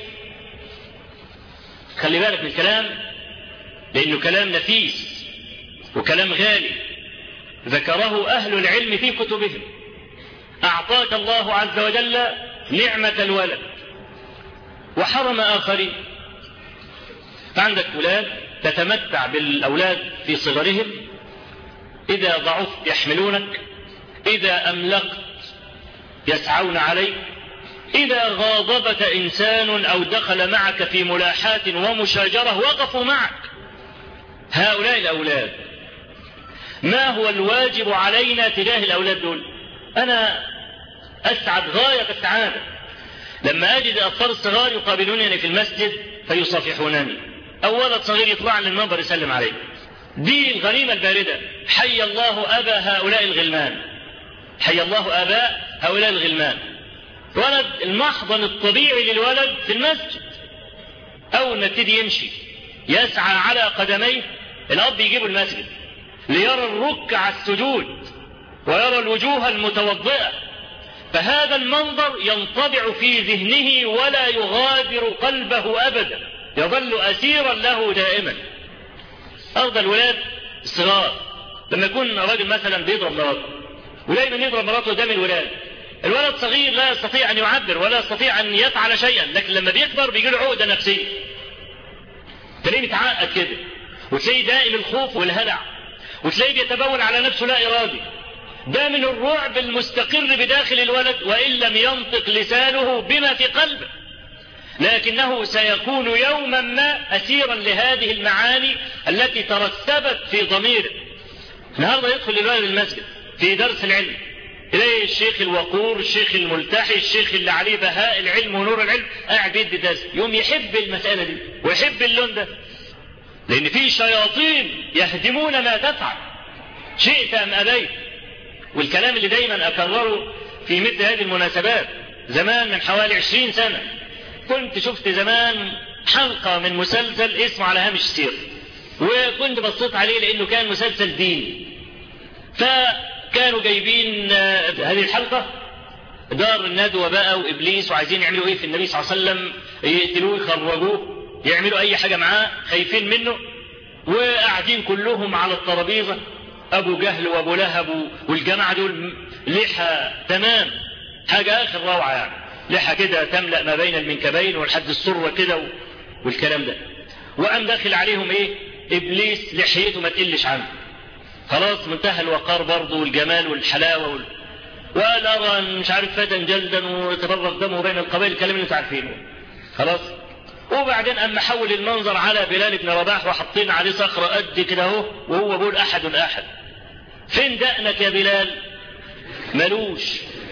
خلي بالك من الكلام لأنه كلام نفيس وكلام غالي ذكره أهل العلم في كتبهم أعطاك الله عز وجل نعمة الولد وحرم آخرين فعندك أولاد تتمتع بالأولاد في صغرهم إذا ضعفت يحملونك إذا أملقت يسعون عليك إذا غاضبك إنسان أو دخل معك في ملاحاة ومشاجرة وقفوا معك هؤلاء الأولاد ما هو الواجب علينا تجاه الأولاد دول أنا أسعد غاية السعادة لما أجد أطفال الصغار يقابلونني في المسجد فيصافحونني أو ولد صغير يطلع للمنبر يسلم علي دي الغنيمة الباردة حي الله أبا هؤلاء الغلمان حي الله أباء هؤلاء الغلمان ولد المحضن الطبيعي للولد في المسجد أول ما ابتدي يمشي يسعى على قدميه الأب يجيبه المسجد ليرى الركع السجود ويرى الوجوه المتوضئة فهذا المنظر ينطبع في ذهنه ولا يغادر قلبه أبدا يظل أسيرا له دائما أفضل الولاد الصغار لما يكون راجل مثلا بيضرب مراته ودايما يضرب مراته قدام الولاد الولد صغير لا يستطيع أن يعبر ولا يستطيع أن يفعل شيئا لكن لما بيكبر بيجي له عقدة نفسية تلاقيه متعقد كده وتلاقيه دائم الخوف والهلع وتلاقيه بيتبول على نفسه لا إرادي ده من الرعب المستقر بداخل الولد وإن لم ينطق لسانه بما في قلبه لكنه سيكون يوما ما أسيرا لهذه المعاني التي ترتبت في ضميره النهارده يدخل الولد المسجد في درس العلم تلاقي الشيخ الوقور الشيخ الملتحي الشيخ اللي عليه بهاء العلم ونور العلم قاعد بيدي درس يوم يحب المسألة دي ويحب اللون ده لأن في شياطين يهدمون ما تفعل شئت أم أبيت والكلام اللي دايما أكرره في مثل هذه المناسبات زمان من حوالي عشرين سنة كنت شفت زمان حلقة من مسلسل اسمه على هامش سير وكنت بصيت عليه لأنه كان مسلسل ديني فكانوا جايبين هذه الحلقة دار الندوة بقى وإبليس وعايزين يعملوا إيه في النبي صلى الله عليه وسلم يقتلوه يخرجوه يعملوا أي حاجة معاه خايفين منه وقاعدين كلهم على الترابيزة أبو جهل وأبو لهب والجماعة دول لحى تمام حاجة آخر روعة يعني لحى كده تملأ ما بين المنكبين والحد السرة كده والكلام ده وقام داخل عليهم إيه إبليس لحيته ما تقلش عنه خلاص منتهى الوقار برضه والجمال والحلاوة وال... وقال أرى مش عارف فتى جلدا وتفرق دمه بين القبائل الكلام اللي انتوا عارفينه خلاص وبعدين أما حول المنظر على بلال بن رباح وحاطين عليه صخرة قد كده اهو وهو بيقول أحد أحد فين دقنك يا بلال ملوش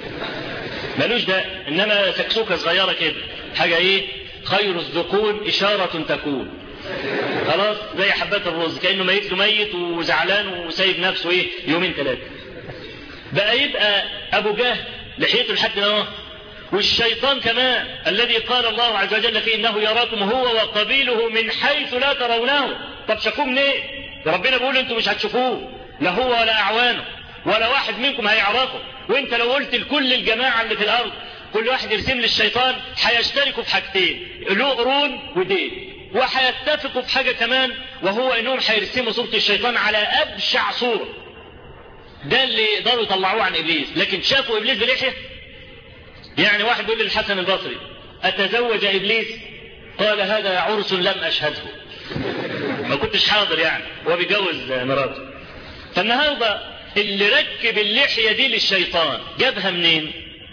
ملوش ده إنما سكسوكة صغيرة كده حاجة إيه خير الذقون إشارة تكون خلاص زي حبات الرز كأنه ميت له ميت وزعلان وسايب نفسه إيه يومين ثلاثة بقى يبقى أبو جهل لحيته لحد ما والشيطان كمان الذي قال الله عز وجل فيه انه يراكم هو وقبيله من حيث لا ترونه طب شافوه منين إيه؟ ربنا بيقول انتوا مش هتشوفوه لا هو ولا اعوانه ولا واحد منكم هيعرفه وانت لو قلت لكل الجماعه اللي في الارض كل واحد يرسم للشيطان هيشتركوا في حاجتين له قرون ودين وهيتفقوا في حاجه كمان وهو انهم هيرسموا صوره الشيطان على ابشع صوره ده اللي يقدروا يطلعوه عن ابليس لكن شافوا ابليس بلحيه يعني واحد بيقول للحسن البصري أتزوج إبليس قال هذا عرس لم أشهده ما كنتش حاضر يعني هو بيجوز مراته فالنهارده اللي ركب اللحية دي للشيطان جابها منين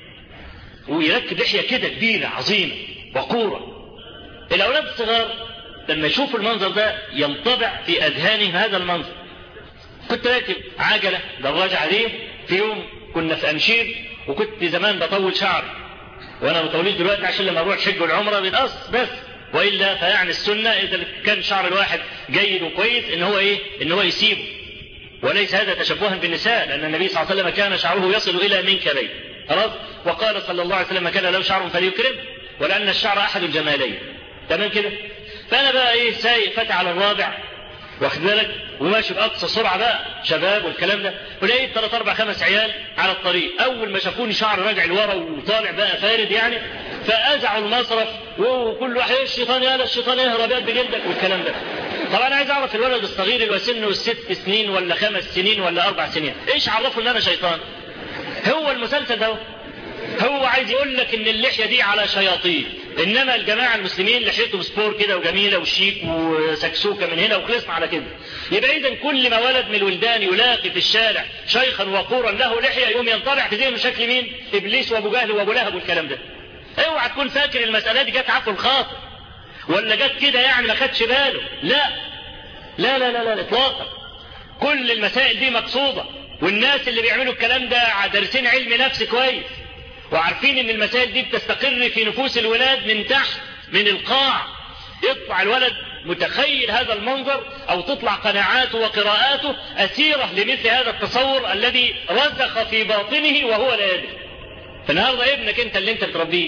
ويركب لحية كده كبيرة عظيمة وقورة الأولاد الصغار لما يشوفوا المنظر ده ينطبع في أذهانهم هذا المنظر كنت راكب عجلة دراجة عليه في يوم كنا في أمشير وكنت زمان بطول شعري وانا ما بطوليش دلوقتي عشان لما اروح الحج والعمره بيتقص بس والا فيعني السنه اذا كان شعر الواحد جيد وكويس ان هو ايه؟ ان هو يسيبه. وليس هذا تشبها بالنساء لان النبي صلى الله عليه وسلم كان شعره يصل الى منكبيه. خلاص؟ وقال صلى الله عليه وسلم كان له شعر فليكرم ولان الشعر احد الجمالين. تمام كده؟ فانا بقى ايه سايق فتى على الرابع واخد بالك وماشي باقصى سرعه بقى شباب والكلام ده ولقيت ثلاث اربع خمس عيال على الطريق اول ما شافوني شعر راجع لورا وطالع بقى فارد يعني فازعوا المصرف وكل واحد الشيطان يا الشيطان يهرب يد بجلدك والكلام ده طب انا عايز اعرف الولد الصغير اللي سنه ست سنين ولا خمس سنين ولا اربع سنين ايش عرفه ان انا شيطان هو المسلسل ده هو عايز يقول لك ان اللحيه دي على شياطين انما الجماعه المسلمين لحيتهم سبور كده وجميله وشيك وسكسوكه من هنا وخلصنا على كده يبقى اذا كل ما ولد من الولدان يلاقي في الشارع شيخا وقورا له لحيه يوم ينطبع في ذهنه شكل مين؟ ابليس وابو جهل وابو لهب والكلام ده اوعى تكون فاكر المساله دي جت عفو الخاطر ولا جت كده يعني ما خدش باله لا لا لا لا لا اطلاقا كل المسائل دي مقصوده والناس اللي بيعملوا الكلام ده دارسين علم نفس كويس وعارفين ان المسائل دي بتستقر في نفوس الولاد من تحت من القاع يطلع الولد متخيل هذا المنظر او تطلع قناعاته وقراءاته اسيرة لمثل هذا التصور الذي رسخ في باطنه وهو لا يدري فالنهارده ابنك انت اللي انت بتربيه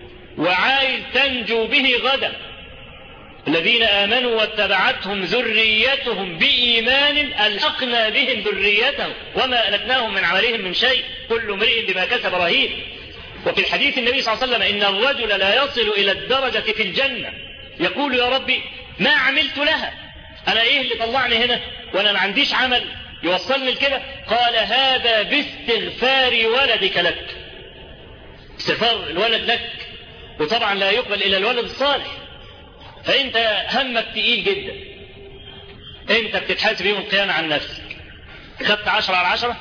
وعايز تنجو به غدا الذين آمنوا واتبعتهم ذريتهم بإيمان ألحقنا بهم ذريتهم وما ألتناهم من عملهم من شيء كل امرئ بما كسب رهين وفي الحديث النبي صلى الله عليه وسلم إن الرجل لا يصل إلى الدرجة في الجنة يقول يا ربي ما عملت لها أنا إيه اللي طلعني هنا وأنا ما عنديش عمل يوصلني لكده قال هذا باستغفار ولدك لك استغفار الولد لك وطبعا لا يقبل إلى الولد الصالح فانت همك تقيل جدا انت بتتحاسب يوم القيامه عن نفسك خدت عشرة على عشرة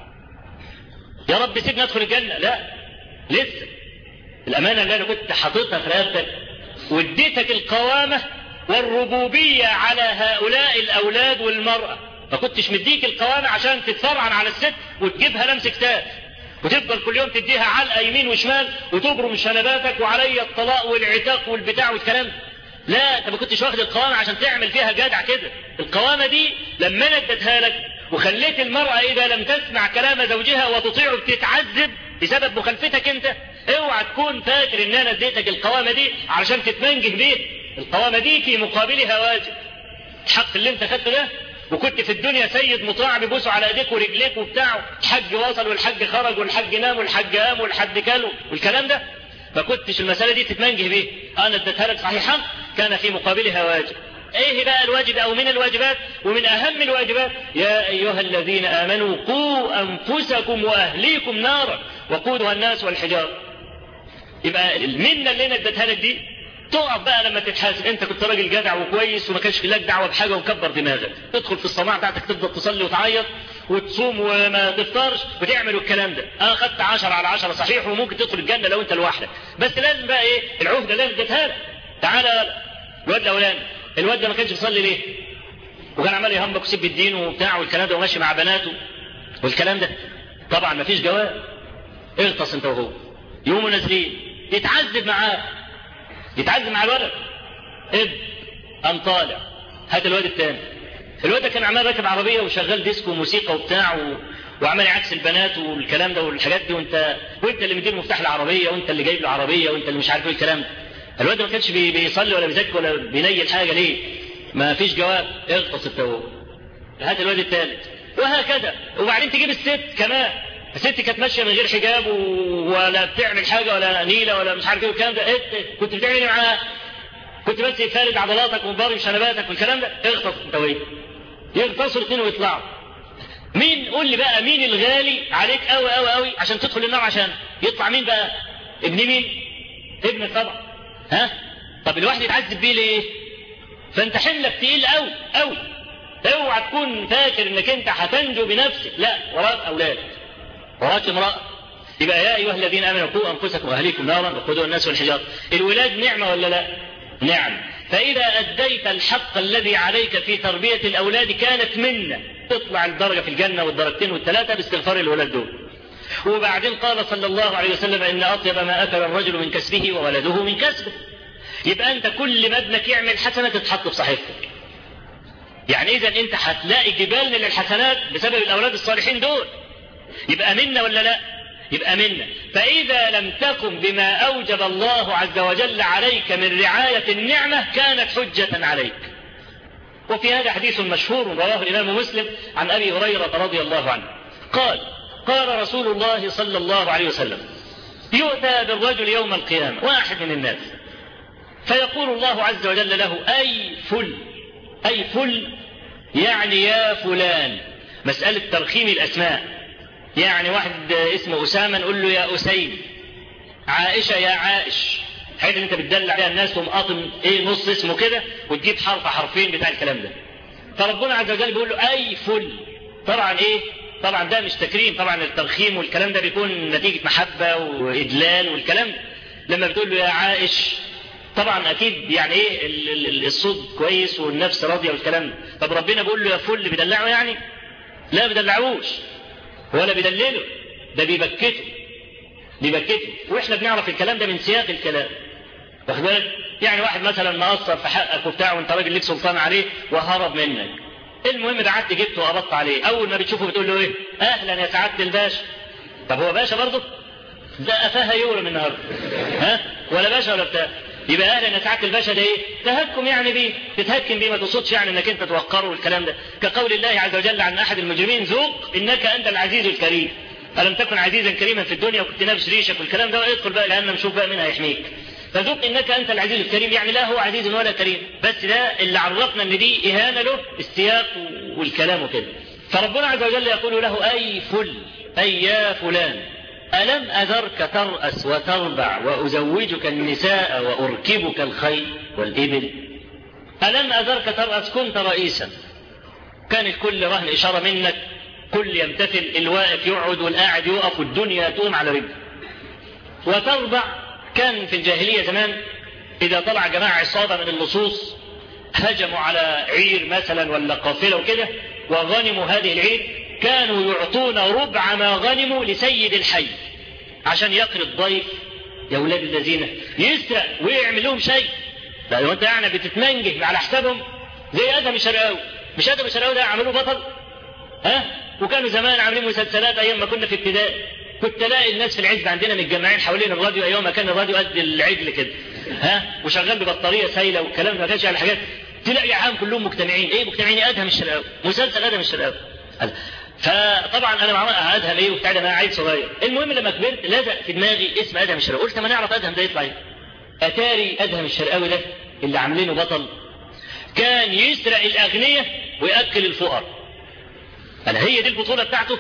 يا رب سيبني ادخل الجنه لا لسه الامانه اللي انا كنت حاططها في رقبتك واديتك القوامه والربوبيه على هؤلاء الاولاد والمراه ما كنتش مديك القوامه عشان تتفرعن على الست وتجيبها لمس كتاب وتفضل كل يوم تديها علقه يمين وشمال وتبرم شنباتك وعلي الطلاق والعتاق والبتاع والكلام لا انت ما كنتش واخد القوامه عشان تعمل فيها جدع كده القوامه دي لما انا اديتها لك وخليت المراه اذا لم تسمع كلام زوجها وتطيعه بتتعذب بسبب مخالفتك انت اوعى تكون فاكر ان انا اديتك القوامه دي علشان تتمنجه بيه القوامه دي في مقابلها واجب الحق اللي انت خدته ده وكنت في الدنيا سيد مطاع بيبوسوا على ايديك ورجليك وبتاع الحج وصل والحج خرج والحج نام والحج قام والحج كل والكلام ده ما كنتش المساله دي تتمنجه بيه انا اديتها لك صحيحا كان في مقابلها واجب ايه بقى الواجب او من الواجبات ومن اهم الواجبات يا ايها الذين امنوا قوا انفسكم واهليكم نارا وقودها الناس والحجاره يبقى المنه اللي انا اديتها لك دي تقف بقى لما تتحاسب انت كنت راجل جدع وكويس وما كانش لك دعوه بحاجه ومكبر دماغك تدخل في الصناعه بتاعتك تفضل تصلي وتعيط وتصوم وما تفطرش وتعمل الكلام ده انا خدت 10 على 10 صحيح وممكن تدخل الجنه لو انت لوحدك بس لازم بقى ايه العهده لازم اديتها لك تعالى الواد الاولاني الواد ده ما كانش بيصلي ليه وكان عمال يهمك ويسيب الدين وبتاع والكلام ده وماشي مع بناته والكلام ده طبعا ما فيش جواب اغطس انت وهو يقوموا نازلين يتعذب معاه يتعذب مع الولد اب قام طالع هات الواد الثاني الواد ده كان عمال راكب عربيه وشغال ديسكو وموسيقى وبتاع و... وعمال يعكس البنات والكلام ده والحاجات دي وانت وانت اللي مدير مفتاح العربيه وانت اللي جايب له عربيه وانت اللي مش عارف ايه الكلام ده الواد ده ما كانش بي... بيصلي ولا بيزكي ولا بينيل حاجه ليه؟ ما فيش جواب اغطس التوبه هات الواد الثالث وهكذا وبعدين تجيب الست كمان الست كانت ماشيه من غير حجاب و... ولا بتعمل حاجه ولا نيله ولا مش عارف ايه والكلام ده انت كنت بتعمل ايه معاها؟ كنت بس فارد عضلاتك ومبارم شنباتك والكلام ده اغطس انت وين؟ يغطسوا الاثنين ويطلعوا مين قول لي بقى مين الغالي عليك قوي قوي قوي عشان تدخل النار عشان يطلع مين بقى؟ ابن مين؟ ابنك طبعا ها؟ طب الواحد يتعذب بيه ليه؟ فانت حملك تقيل قوي قوي اوعى تكون فاكر انك انت هتنجو بنفسك لا وراك اولاد وراك امراه يبقى يا ايها الذين امنوا قوا انفسكم واهليكم نارا وقودها الناس والحجاره الولاد نعمه ولا لا نعم فاذا اديت الحق الذي عليك في تربيه الاولاد كانت منه تطلع الدرجه في الجنه والدرجتين والثلاثه باستغفار الولاد دول وبعدين قال صلى الله عليه وسلم ان اطيب ما اكل الرجل من كسبه وولده من كسبه يبقى انت كل ما ابنك يعمل حسنه تتحط في صحيفتك يعني اذا انت هتلاقي جبال من الحسنات بسبب الاولاد الصالحين دول يبقى منا ولا لا يبقى منا فاذا لم تقم بما اوجب الله عز وجل عليك من رعايه النعمه كانت حجه عليك وفي هذا حديث مشهور رواه الامام مسلم عن ابي هريره رضي الله عنه قال قال رسول الله صلى الله عليه وسلم يؤتى بالرجل يوم القيامه واحد من الناس فيقول الله عز وجل له اي فل اي فل يعني يا فلان مساله ترخيم الاسماء يعني واحد اسمه اسامه نقول له يا اسيم عائشه يا عائش الحاجات اللي انت بتدلع عليها الناس تقوم قاطم ايه نص اسمه كده وتجيب حرف حرفين بتاع الكلام ده فربنا عز وجل بيقول له اي فل طبعا ايه طبعا ده مش تكريم طبعا الترخيم والكلام ده بيكون نتيجه محبه وادلال والكلام ده لما بتقول له يا عائش طبعا اكيد يعني ايه الصوت كويس والنفس راضيه والكلام ده طب ربنا بيقول له يا فل بيدلعه يعني لا بيدلعوش ولا بيدلله ده بيبكته بيبكته واحنا بنعرف الكلام ده من سياق الكلام واخد بالك يعني واحد مثلا مقصر في حقك وبتاع وانت راجل ليك سلطان عليه وهرب منك المهم بعت جبته وقبضت عليه اول ما بتشوفه بتقول له ايه اهلا يا سعاده الباشا طب هو باشا برضه ده قفاها يورم النهارده ها ولا باشا ولا بتاع يبقى اهلا يا سعاده الباشا ده ايه؟ تهكم يعني بيه، تتهكم بيه ما تقصدش يعني انك انت توقره والكلام ده، كقول الله عز وجل عن احد المجرمين ذوق انك انت العزيز الكريم. الم تكن عزيزا كريما في الدنيا وكنت نابش ريشك والكلام ده ادخل بقى جهنم شوف بقى مين هيحميك. فذوق انك انت العزيز الكريم يعني لا هو عزيز ولا كريم، بس ده اللي عرفنا ان دي اهانه له السياق والكلام وكده. فربنا عز وجل يقول له اي فل اي يا فلان ألم أذرك ترأس وتربع وأزوجك النساء وأركبك الخيل والإبل ألم أذرك ترأس كنت رئيسا كان الكل رهن إشارة منك كل يمتثل الواقف يقعد والقاعد يقف والدنيا تقوم على رجله وتربع كان في الجاهلية زمان إذا طلع جماعة عصابة من اللصوص هجموا على عير مثلا ولا قافلة وكده وغنموا هذه العير كانوا يعطون ربع ما غنموا لسيد الحي عشان يقري الضيف يا ولاد الذين يسرق ويعمل لهم شيء لا لو انت يعني بتتمنجه على حسابهم زي ادم الشرقاوي مش ادم الشرقاوي ده عملوه بطل ها وكانوا زمان عاملين مسلسلات ايام ما كنا في ابتدائي كنت الاقي الناس في العزب عندنا متجمعين حوالين الراديو ايام ما كان الراديو قد العجل كده ها وشغال ببطاريه سايله والكلام ده ما كانش على حاجات تلاقي عام كلهم مجتمعين ايه مجتمعين ادهم الشرقاوي مسلسل ادهم الشرقاوي فطبعا انا مع ادهم ايه وبتاع ده انا عيل صغير المهم لما كبرت لزق في دماغي اسم ادهم الشرقاوي قلت ما نعرف ادهم ده يطلع ايه اتاري ادهم الشرقاوي ده اللي عاملينه بطل كان يسرق الاغنياء وياكل الفقراء قال هي دي البطوله بتاعته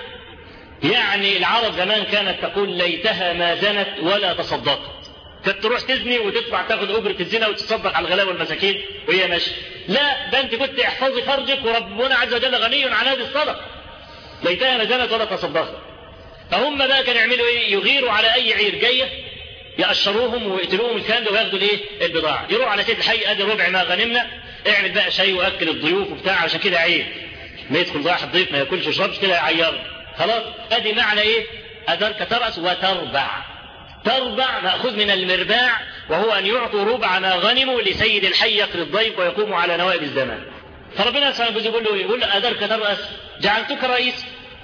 يعني العرب زمان كانت تقول ليتها ما زنت ولا تصدقت كانت تروح تزني وتدفع تاخد اجره الزنا وتتصدق على الغلابه والمساكين وهي ماشيه لا ده انت كنت احفظي فرجك وربنا عز وجل غني عن هذه الصدقه ليتها ما زنت ولا تصدقت فهم بقى كانوا يعملوا ايه يغيروا على اي عير جايه يقشروهم ويقتلوهم الكلام ده وياخدوا الايه البضاعه يروح على سيد الحي ادي ربع ما غنمنا اعمل بقى شاي واكل الضيوف وبتاع عشان كده عيب ما يدخل واحد ضيف ما ياكلش ويشربش كده يعيرنا خلاص ادي معنى ايه ادرك ترأس وتربع تربع مأخوذ من المرباع وهو أن يعطوا ربع ما غنموا لسيد الحي يقري الضيف ويقوم على نوائب الزمان فربنا سبحانه وتعالى يقول له يقول له أدرك ترأس جعلتك رئيس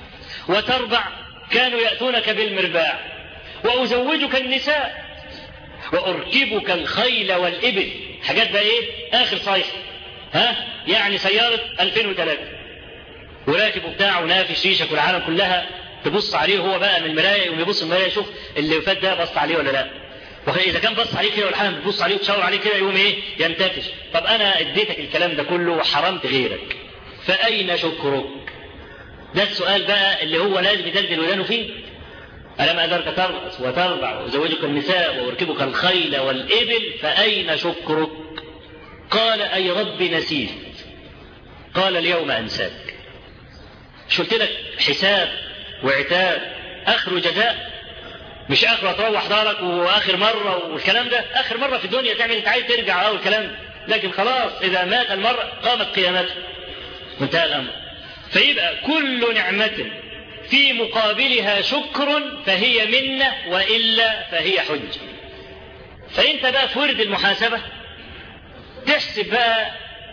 وتربع كانوا يأتونك بالمرباع وأزوجك النساء وأركبك الخيل والإبل حاجات بقى إيه آخر صيف ها يعني سيارة 2003 وراكب وبتاع ونافي شيشك والعالم كلها تبص عليه هو بقى من المرايه يقوم يبص من المرايه يشوف اللي فات ده بص عليه ولا لا واذا كان بص عليه كده والحال بتبص عليه وتشاور عليه كده يقوم ايه ينتفش طب انا اديتك الكلام ده كله وحرمت غيرك فاين شكرك ده السؤال بقى اللي هو لازم يدلدل ودانه فيه ألم أذرك ترأس وتربع وأزوجك النساء وأركبك الخيل والإبل فأين شكرك قال أي رب نسيت قال اليوم أنساك مش قلت لك حساب وعتاب اخر جزاء مش اخر تروح دارك واخر مره والكلام ده اخر مره في الدنيا تعمل انت عايز ترجع او الكلام ده لكن خلاص اذا مات المرء قامت قيامته انتهى الامر فيبقى كل نعمه في مقابلها شكر فهي منه والا فهي حجه فانت بقى في ورد المحاسبه تحسب بقى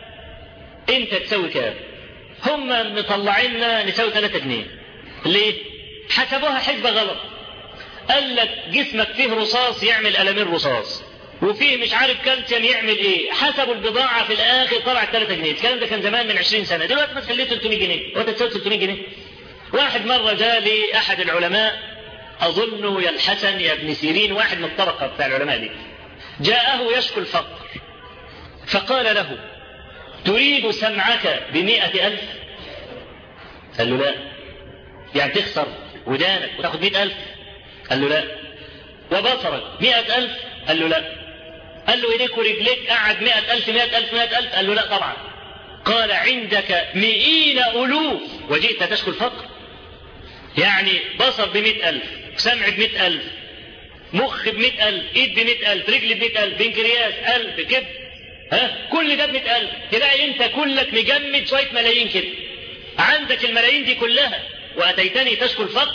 انت تسوي كام هم مطلعيننا نساوي 3 جنيه ليه؟ حسبوها حسبة غلط قال لك جسمك فيه رصاص يعمل قلمين رصاص وفيه مش عارف كالسيوم يعمل ايه حسبوا البضاعة في الاخر طلعت 3 جنيه الكلام ده كان زمان من 20 سنة دلوقتي ما خليه 300 جنيه وانت تساوي 300 جنيه واحد مرة جاء لي احد العلماء اظنه يا الحسن يا ابن سيرين واحد من الطبقة بتاع العلماء دي جاءه يشكو الفقر فقال له تريد سمعك بمئة ألف قال له لا يعني تخسر ودانك وتاخد مئة ألف قال له لا وبصرك مئة ألف قال له لا قال له إيديك ورجليك قعد مئة ألف مئة ألف مئة ألف قال له لا طبعا قال عندك مئين ألوف وجئت تشكو الفقر يعني بصر بمئة ألف سمع بمئة ألف مخ بمئة ألف إيد بمئة ألف رجل بمئة ألف بنكرياس قلب كبد ها كل ده بمئة ألف تلاقي أنت كلك مجمد شوية ملايين كده عندك الملايين دي كلها وأتيتني تشكو الفقر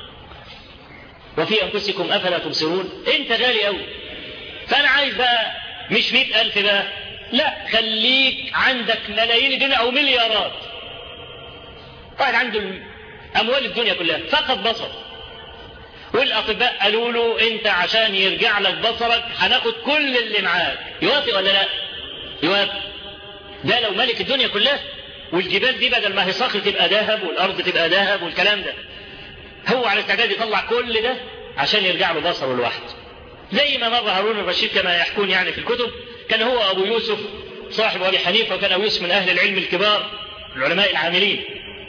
وفي أنفسكم أفلا تبصرون أنت غالي أوي فأنا عايز بقى مش مئة ألف بقى لا خليك عندك ملايين الدنيا أو مليارات واحد عنده أموال الدنيا كلها فقط بصر والأطباء قالوا له أنت عشان يرجع لك بصرك هناخد كل اللي معاك يوافق ولا لا؟ يوافق ده لو ملك الدنيا كلها والجبال دي بدل ما هي صخر تبقى ذهب والارض تبقى ذهب والكلام ده هو على استعداد يطلع كل ده عشان يرجع له بصره لوحده زي ما مر هارون الرشيد كما يحكون يعني في الكتب كان هو ابو يوسف صاحب ابي حنيفه وكان ابو يوسف من اهل العلم الكبار العلماء العاملين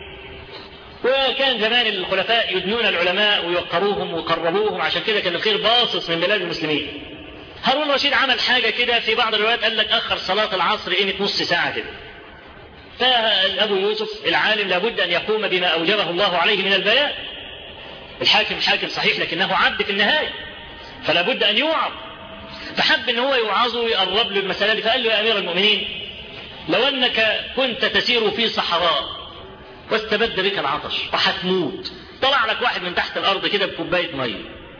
وكان زمان الخلفاء يدنون العلماء ويوقروهم ويقربوهم عشان كده كان الخير باصص من بلاد المسلمين هارون رشيد عمل حاجة كده في بعض الروايات قال لك أخر صلاة العصر قيمة نص ساعة كده فأبو يوسف العالم لابد أن يقوم بما أوجبه الله عليه من البيان الحاكم حاكم صحيح لكنه عبد في النهاية فلا بد أن يوعظ فحب أن هو يوعظه ويقرب له المسألة دي فقال له يا أمير المؤمنين لو أنك كنت تسير في صحراء واستبد بك العطش وهتموت طلع لك واحد من تحت الأرض كده بكوباية مية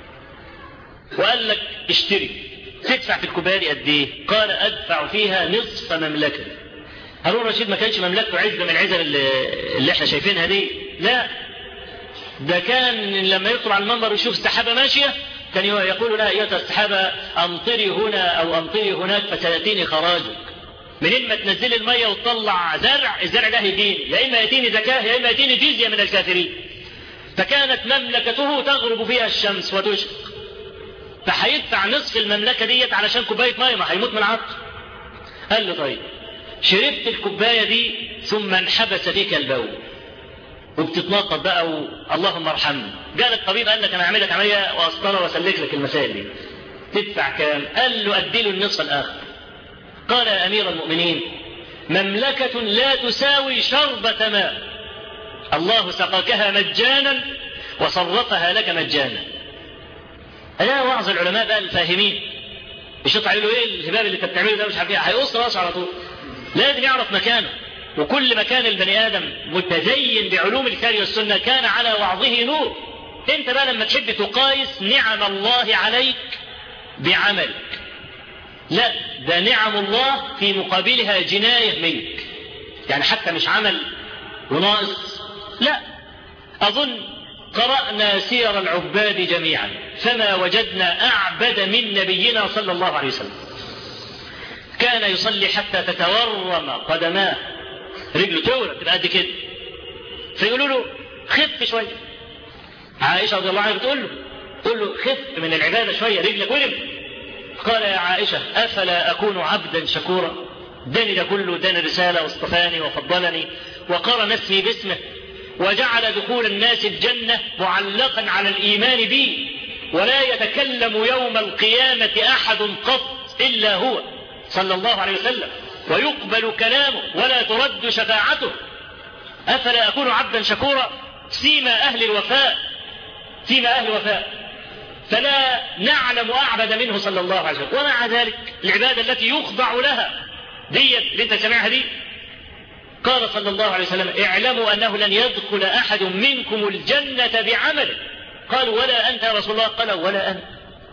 وقال لك اشتري تدفع في الكوبايه دي قد ايه؟ قال ادفع فيها نصف مملكه. هارون رشيد ما كانش مملكته عزه من العزل اللي, اللي احنا شايفينها دي، لا ده كان لما يطلع المنبر ويشوف السحابه ماشيه كان يقول لها ايتها السحابه امطري هنا او امطري هناك فسياتيني خراجك. منين ما تنزلي الميه وتطلع زرع، الزرع ده هيجيني، يا اما ياتيني زكاه يا اما ياتيني جزيه من الكافرين. فكانت مملكته تغرب فيها الشمس وتشرق. فهيدفع نصف المملكة ديت علشان كوباية مية ما هيموت من العطش قال له طيب شربت الكوباية دي ثم انحبس بك البول وبتتنطط بقى و... اللهم ارحمني جاء الطبيب قال لك انا هعمل لك عمليه واسطره واسلك لك المسائل دي تدفع كام؟ قال له ادي له النصف الاخر قال يا امير المؤمنين مملكة لا تساوي شربة ماء الله سقاكها مجانا وصرفها لك مجانا هذا وعظ العلماء بقى الفاهمين يشوط عليه ايه الهباب اللي انت بتعمله ده مش عارف ايه هيقص راسه على طول لازم يعرف مكانه وكل ما كان البني ادم متزين بعلوم الكتاب والسنه كان على وعظه نور انت بقى لما تحب تقايس نعم الله عليك بعملك لا ده نعم الله في مقابلها جنايه منك يعني حتى مش عمل وناقص لا اظن قرأنا سير العباد جميعا فما وجدنا أعبد من نبينا صلى الله عليه وسلم كان يصلي حتى تتورم قدماه رجله تورم تبقى قد كده فيقولوا له خف شوية عائشة رضي الله عنها بتقول له تقول له خف من العبادة شوية رجلك ورم قال يا عائشة أفلا أكون عبدا شكورا داني ده كله داني رسالة واصطفاني وفضلني وقرن اسمي باسمه وجعل دخول الناس الجنة معلقا على الإيمان بي ولا يتكلم يوم القيامة أحد قط إلا هو صلى الله عليه وسلم ويقبل كلامه ولا ترد شفاعته أفلا أكون عبدا شكورا سيما أهل الوفاء سيما أهل الوفاء فلا نعلم أعبد منه صلى الله عليه وسلم ومع ذلك العبادة التي يخضع لها ديت اللي انت سامعها دي قال صلى الله عليه وسلم اعلموا انه لن يدخل احد منكم الجنه بعمله قالوا ولا انت يا رسول الله قال ولا انا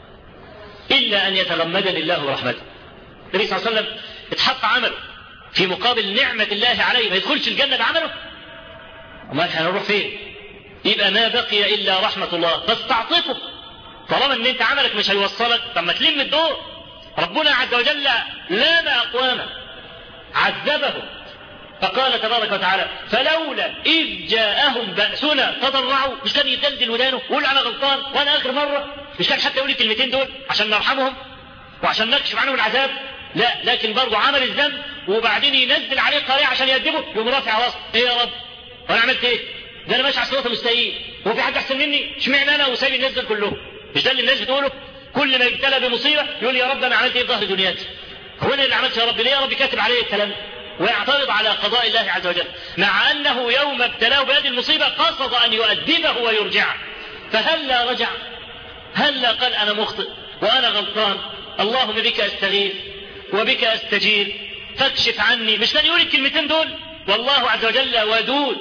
الا ان يتغمدني الله برحمته النبي صلى الله عليه وسلم اتحط عمله في مقابل نعمه الله عليه ما يدخلش الجنه بعمله امال احنا هنروح فين يبقى ما بقي الا رحمه الله فاستعطفه طالما ان انت عملك مش هيوصلك طب ما تلم الدور ربنا عز وجل لام اقواما عذبهم فقال تبارك وتعالى فلولا إذ جاءهم بأسنا تضرعوا مش كان يدلدل ودانه ويقول أنا غلطان وأنا آخر مرة مش كان حتى يقول الكلمتين دول عشان نرحمهم وعشان نكشف عنهم العذاب لا لكن برضه عمل الذنب وبعدين ينزل عليه قارئ عشان يأدبه يقوم رافع راسه ايه يا رب وانا عملت ايه ده انا ماشي على الصراط المستقيم هو في حد احسن مني اشمعنى انا وسايب الناس دول كلهم مش ده اللي الناس بتقوله كل ما يبتلى بمصيبه يقول يا رب انا عملت ايه في ظهر دنياتي هو انا اللي عملت يا رب ليه يا رب كاتب عليه الكلام ده ويعترض على قضاء الله عز وجل مع أنه يوم ابتلاه بهذه المصيبة قصد أن يؤدبه ويرجعه فهلا رجع هلا قال أنا مخطئ وأنا غلطان اللهم بك أستغيث وبك أستجير فاكشف عني مش كان يقول الكلمتين دول والله عز وجل ودود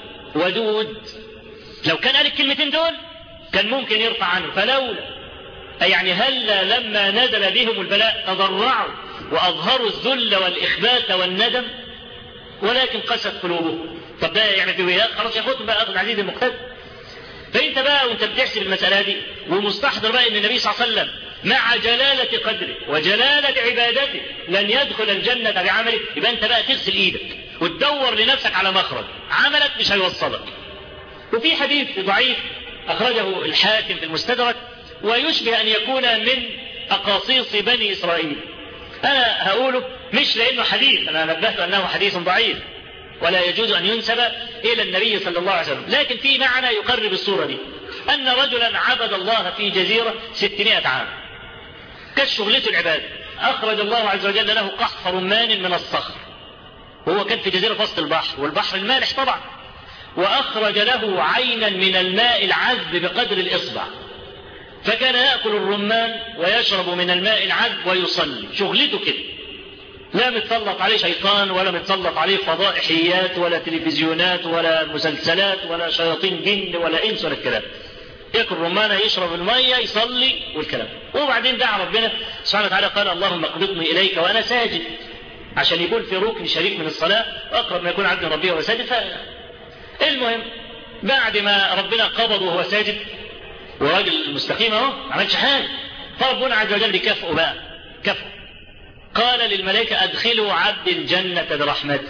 ودود لو كان قال الكلمتين دول كان ممكن يرفع عنه فلولا أي يعني هلا لما نزل بهم البلاء تضرعوا وأظهروا الذل والإخبات والندم ولكن قست قلوبهم طب ده يعني في وياه خلاص ياخدهم بقى أخذ عزيز المقتدر فأنت بقى وأنت بتحسب المسألة دي ومستحضر بقى إن النبي صلى الله عليه وسلم مع جلالة قدره وجلالة عبادته لن يدخل الجنة بعمله يبقى أنت بقى تغسل إيدك وتدور لنفسك على مخرج عملك مش هيوصلك وفي حديث ضعيف أخرجه الحاكم في المستدرك ويشبه أن يكون من أقاصيص بني إسرائيل أنا هقوله مش لأنه حديث أنا نبهت أنه حديث ضعيف ولا يجوز أن ينسب إلى النبي صلى الله عليه وسلم لكن في معنى يقرب الصورة دي أن رجلا عبد الله في جزيرة ستمائة عام كانت شغلته العبادة أخرج الله عز وجل له قحف رمان من الصخر وهو كان في جزيرة وسط البحر والبحر المالح طبعا وأخرج له عينا من الماء العذب بقدر الإصبع فكان يأكل الرمان ويشرب من الماء العذب ويصلي شغلته كده لا متسلط عليه شيطان ولا متسلط عليه فضائحيات ولا تلفزيونات ولا مسلسلات ولا شياطين جن ولا انس ولا الكلام ياكل رمانه يشرب الميه يصلي والكلام وبعدين دعا ربنا سبحانه وتعالى قال اللهم اقبضني اليك وانا ساجد عشان يكون في ركن شريك من الصلاه واقرب ما يكون عبد ربي وهو ساجد ف... المهم بعد ما ربنا قبضه وهو ساجد وراجل مستقيم اهو ما عملش حاجه فربنا عز وجل كافئه بقى كافئه قال للملائكة أدخلوا عبد الجنة برحمته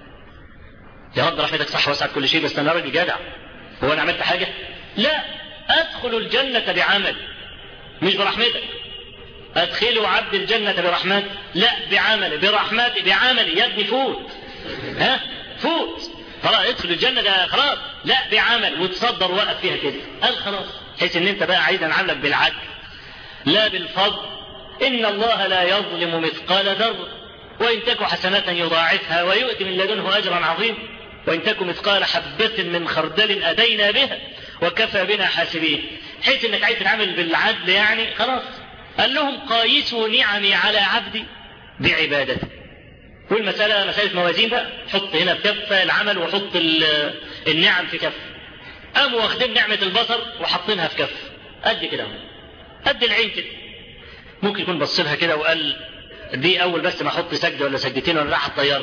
يا رب رحمتك صح وسعت كل شيء بس أنا راجل جدع هو أنا عملت حاجة؟ لا أدخل الجنة بعمل مش برحمتك أدخلوا عبد الجنة برحمته لا بعمل برحمتي بعمل يا ابني فوت ها فوت خلاص ادخل الجنة ده خلاص لا بعمل وتصدر وقف فيها كده قال خلاص حيث ان انت بقى عايز نعاملك بالعدل لا بالفضل إن الله لا يظلم مثقال ذرة وإن تك حسنة يضاعفها ويؤتي من لدنه أجرا عظيما وإن تك مثقال حبة من خردل أتينا بها وكفى بنا حاسبين حيث إنك عايز تتعامل بالعدل يعني خلاص قال لهم قايسوا نعمي على عبدي بعبادتي والمسألة مسألة موازين بقى حط هنا في كفة العمل وحط النعم في كفة قاموا واخدين نعمة البصر وحاطينها في كفة قد كده قد العين كده ممكن يكون بص لها كده وقال دي اول بس ما احط سجده ولا سجدتين ولا راح الطياره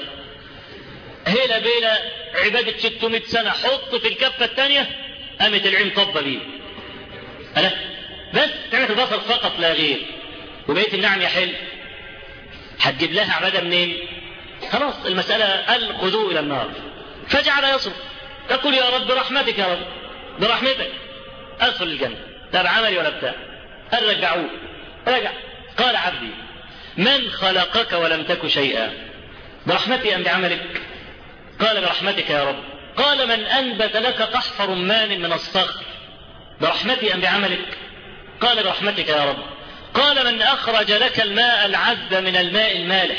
هيلا بيلا عباده 600 سنه حط في الكفه الثانيه قامت العين طبه بيه ألا بس نعمه البصر فقط لا غير وبقيه النعم يا حلو هتجيب لها عباده منين؟ خلاص المساله قال خذوه الى النار فجعل يصرف يقول يا رب برحمتك يا رب برحمتك ادخل الجنه لا بعملي ولا بتاع قال رجعوه رجع قال عبدي من خلقك ولم تك شيئا برحمتي أم بعملك قال برحمتك يا رب قال من أنبت لك قحف رمان من الصخر برحمتي أم بعملك قال برحمتك يا رب قال من أخرج لك الماء العذب من الماء المالح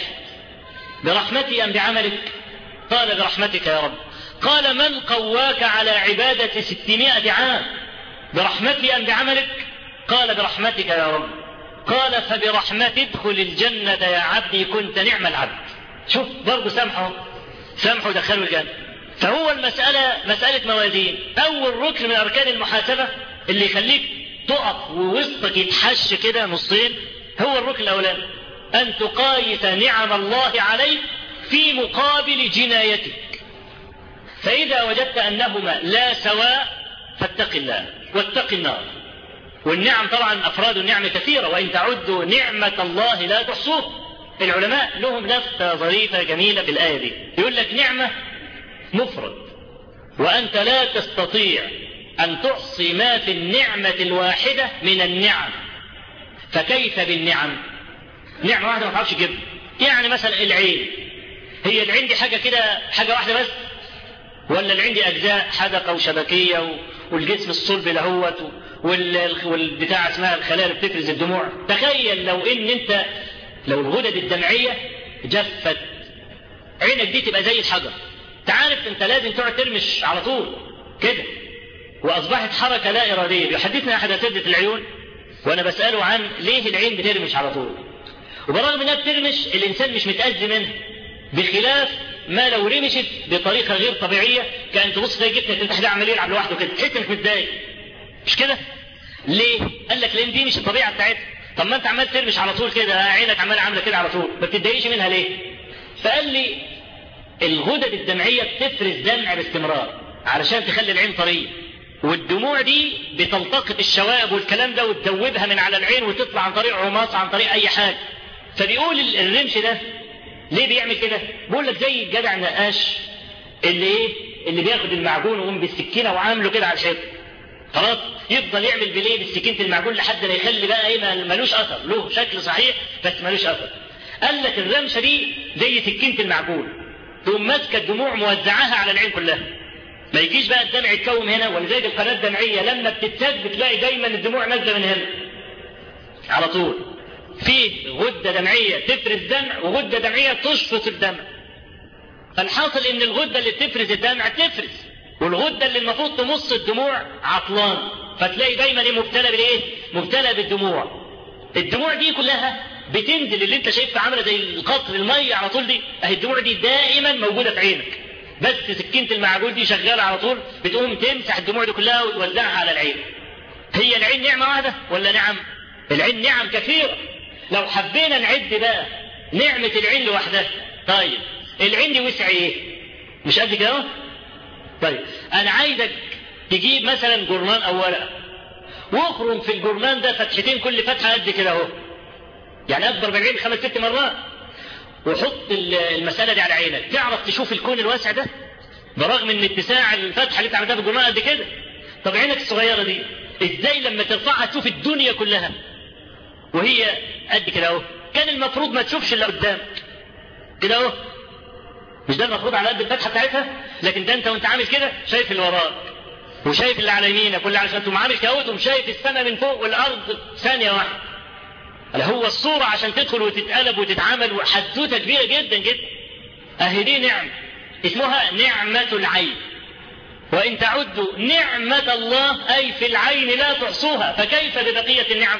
برحمتي أم بعملك قال برحمتك يا رب قال من قواك على عبادة ستمائة عام برحمتي أم بعملك قال برحمتك يا رب قال فبرحمتي ادخل الجنة يا عبدي كنت نعم العبد شوف برضه سامحه سامحه دخله الجنة فهو المسألة مسألة موازين أول ركن من أركان المحاسبة اللي يخليك تقف ووسطك يتحش كده نصين هو الركن الأولاني أن تقايس نعم الله عليك في مقابل جنايتك فإذا وجدت أنهما لا سواء فاتق الله واتق النار والنعم طبعا أفراد النعم كثيرة وإن تعدوا نعمة الله لا تحصوها العلماء لهم لفتة ظريفة جميلة في الآية دي يقول لك نعمة مفرد وأنت لا تستطيع أن تحصي ما في النعمة الواحدة من النعم فكيف بالنعم نعمة واحدة ما تعرفش تجيبها يعني مثلا العين هي العين دي حاجة كده حاجة واحدة بس ولا العين دي أجزاء حدقة وشبكية والجسم الصلب لهوت والبتاع اسمها الخلايا اللي بتفرز الدموع تخيل لو ان انت لو الغدد الدمعية جفت عينك دي تبقى زي الحجر تعرف انت لازم تقعد ترمش على طول كده واصبحت حركة لا ارادية بيحدثنا احد اساتذة العيون وانا بسأله عن ليه العين بترمش على طول وبرغم انها بترمش الانسان مش متأذي منها بخلاف ما لو رمشت بطريقه غير طبيعيه كان تبص تلاقي جبتك انت ده عمال يلعب لوحده كده تحس انك متضايق مش كده؟ ليه؟ قال لك لان دي مش الطبيعه بتاعتها طب ما انت عمال ترمش على طول كده عينك عمال عامله كده على طول ما بتتضايقش منها ليه؟ فقال لي الغدد الدمعيه بتفرز دمع باستمرار علشان تخلي العين طريه والدموع دي بتلتقط الشوائب والكلام ده وتدوبها من على العين وتطلع عن طريق عماص عن طريق اي حاجه فبيقول الرمش ده ليه بيعمل كده؟ بقول لك زي الجدع النقاش اللي ايه؟ اللي بياخد المعجون ويقوم بالسكينه وعامله كده على الحيط. خلاص؟ يفضل يعمل بليه بسكينه المعجون لحد ما يخلي بقى ايه ملوش اثر، له شكل صحيح بس ملوش اثر. قال لك الرمشه دي زي سكينه المعجون. تقوم ماسكه الدموع موزعاها على العين كلها. ما يجيش بقى الدمع يتكوم هنا ولذلك القناه الدمعيه لما بتتسد بتلاقي دايما الدموع نازله من هنا. على طول. فيه غدة دمعية تفرز دمع وغدة دمعية تشفط الدمع فالحاصل ان الغدة اللي بتفرز الدمع تفرز والغدة اللي المفروض تمص الدموع عطلان فتلاقي دايما ايه مبتلى بالايه مبتلى بالدموع الدموع دي كلها بتنزل اللي انت شايفها عامله زي القطر الميه على طول دي اهي الدموع دي دائما موجوده في عينك بس سكينه المعجون دي شغاله على طول بتقوم تمسح الدموع دي كلها وتوزعها على العين هي العين نعمه واحده ولا نعم العين نعم كثيره لو حبينا نعد بقى نعمه العين لوحدها طيب العين دي وسع ايه مش قد كده طيب انا عايزك تجيب مثلا جرنان او ورقه واخرم في الجرنان ده فتحتين كل فتحه قد كده اهو يعني اكبر من العين خمس ست مرات وحط المساله دي على عينك تعرف تشوف الكون الواسع ده برغم ان اتساع الفتحه اللي انت عملتها في الجرنان قد كده طب عينك الصغيره دي ازاي لما ترفعها تشوف الدنيا كلها وهي قد كده اهو كان المفروض ما تشوفش اللي قدام كده اهو مش ده المفروض على قد الفتحه بتاعتها لكن ده انت وانت عامل كده شايف اللي وراك وشايف اللي على يمينك واللي على شمالك عامل كده وشايف السماء من فوق والارض ثانيه واحده هو الصورة عشان تدخل وتتقلب وتتعمل وحدوتة كبيرة جدا جدا أهي دي نعمة اسمها نعمة العين وإن تعدوا نعمة الله أي في العين لا تحصوها فكيف ببقية النعم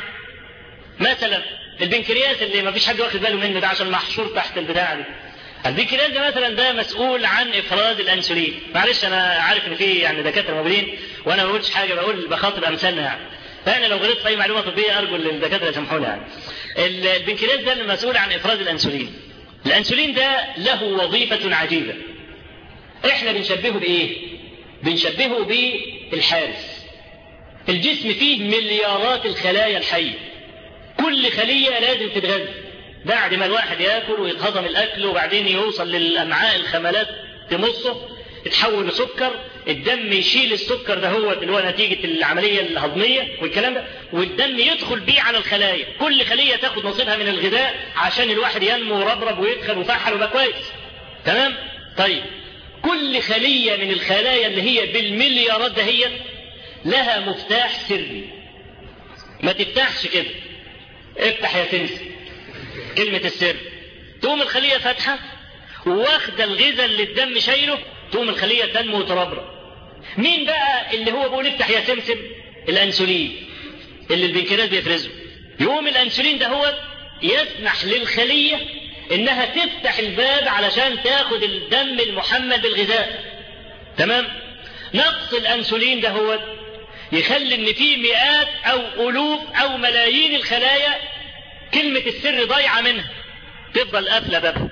مثلا البنكرياس اللي ما فيش حد واخد باله منه ده عشان محشور تحت البتاع دي البنكرياس ده مثلا ده مسؤول عن افراز الانسولين معلش انا عارف ان في يعني دكاتره موجودين وانا ما بقولش حاجه بقول بخاطب امثالنا يعني فانا لو غلطت في اي معلومه طبيه ارجو الدكاتره يسامحوني يعني البنكرياس ده المسؤول عن افراز الانسولين الانسولين ده له وظيفه عجيبه احنا بنشبهه بايه بنشبهه بالحارس الجسم فيه مليارات الخلايا الحيه كل خليه لازم تتغذى بعد ما الواحد ياكل ويتهضم الاكل وبعدين يوصل للامعاء الخملات تمصه يتحول لسكر الدم يشيل السكر ده هو اللي هو نتيجة العملية الهضمية والكلام ده والدم يدخل بيه على الخلايا كل خلية تاخد نصيبها من الغذاء عشان الواحد ينمو وربرب ويدخل وفحل ويبقى كويس تمام طيب كل خلية من الخلايا اللي هي بالمليارات دهيت لها مفتاح سري ما تفتحش كده افتح يا تنسى كلمة السر تقوم الخلية فاتحة واخدة الغذاء اللي الدم شايله تقوم الخلية تنمو وتربرب مين بقى اللي هو بيقول افتح يا سمسم الانسولين اللي البنكرياس بيفرزه يقوم الانسولين ده هو يسمح للخلية انها تفتح الباب علشان تاخد الدم المحمل بالغذاء تمام نقص الانسولين ده هو يخلي ان في مئات او الوف او ملايين الخلايا كلمة السر ضايعة منها تفضل قافلة بابها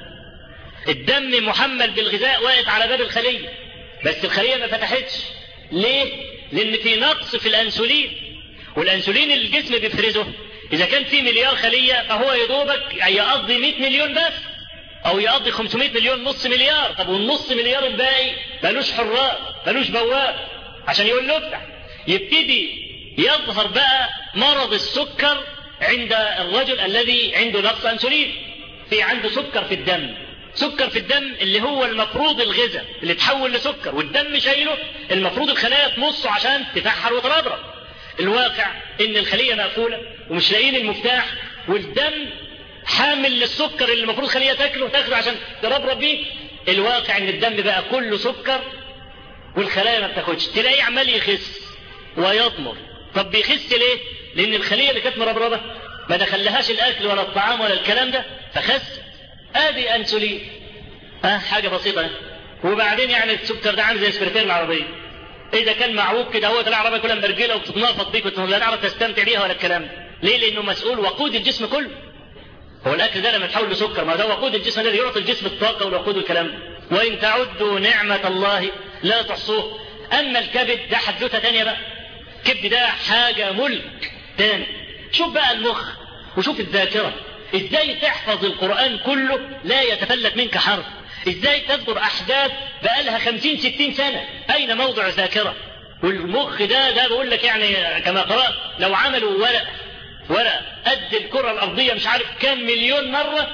الدم محمل بالغذاء واقف على باب الخلية بس الخلية ما فتحتش ليه؟ لأن في نقص في الأنسولين والأنسولين اللي الجسم بيفرزه إذا كان في مليار خلية فهو يدوبك يقضي 100 مليون بس أو يقضي 500 مليون نص مليار طب والنص مليار الباقي ملوش حراء ملوش بواب عشان يقول له افتح يبتدي يظهر بقى مرض السكر عند الرجل الذي عنده نقص أنسولين في عنده سكر في الدم سكر في الدم اللي هو المفروض الغذاء اللي تحول لسكر والدم شايله المفروض الخلايا تمصه عشان تفحر وتربرب الواقع ان الخليه مقفوله ومش لاقيين المفتاح والدم حامل للسكر اللي المفروض الخليه تاكله تاخده عشان تربرب بيه الواقع ان الدم بقى كله سكر والخلايا ما بتاخدش تلاقيه عمال يخس ويضمر طب بيخس ليه؟ لان الخليه اللي كانت مربربه ما دخلهاش الاكل ولا الطعام ولا الكلام ده فخس ادي انسولين ها حاجه بسيطه وبعدين يعني السكر ده عامل زي سبرتير العربيه اذا كان معوج كده هو العربيه كلها مرجله وبتتنافط بيك لا تعرف تستمتع بيها ولا الكلام ده ليه لانه مسؤول وقود الجسم كله هو الاكل ده لما تحول لسكر ما ده وقود الجسم الذي يعطي الجسم الطاقه والوقود والكلام ده وان تعدوا نعمه الله لا تحصوه اما الكبد ده حدوته ثانيه بقى الكبد ده حاجه ملك تاني شوف بقى المخ وشوف الذاكره ازاي تحفظ القرآن كله لا يتفلت منك حرف ازاي تذكر احداث بقالها خمسين ستين سنة اين موضع الذاكرة والمخ ده ده بقول لك يعني كما قرأت لو عملوا ورق ورق قد الكرة الارضية مش عارف كام مليون مرة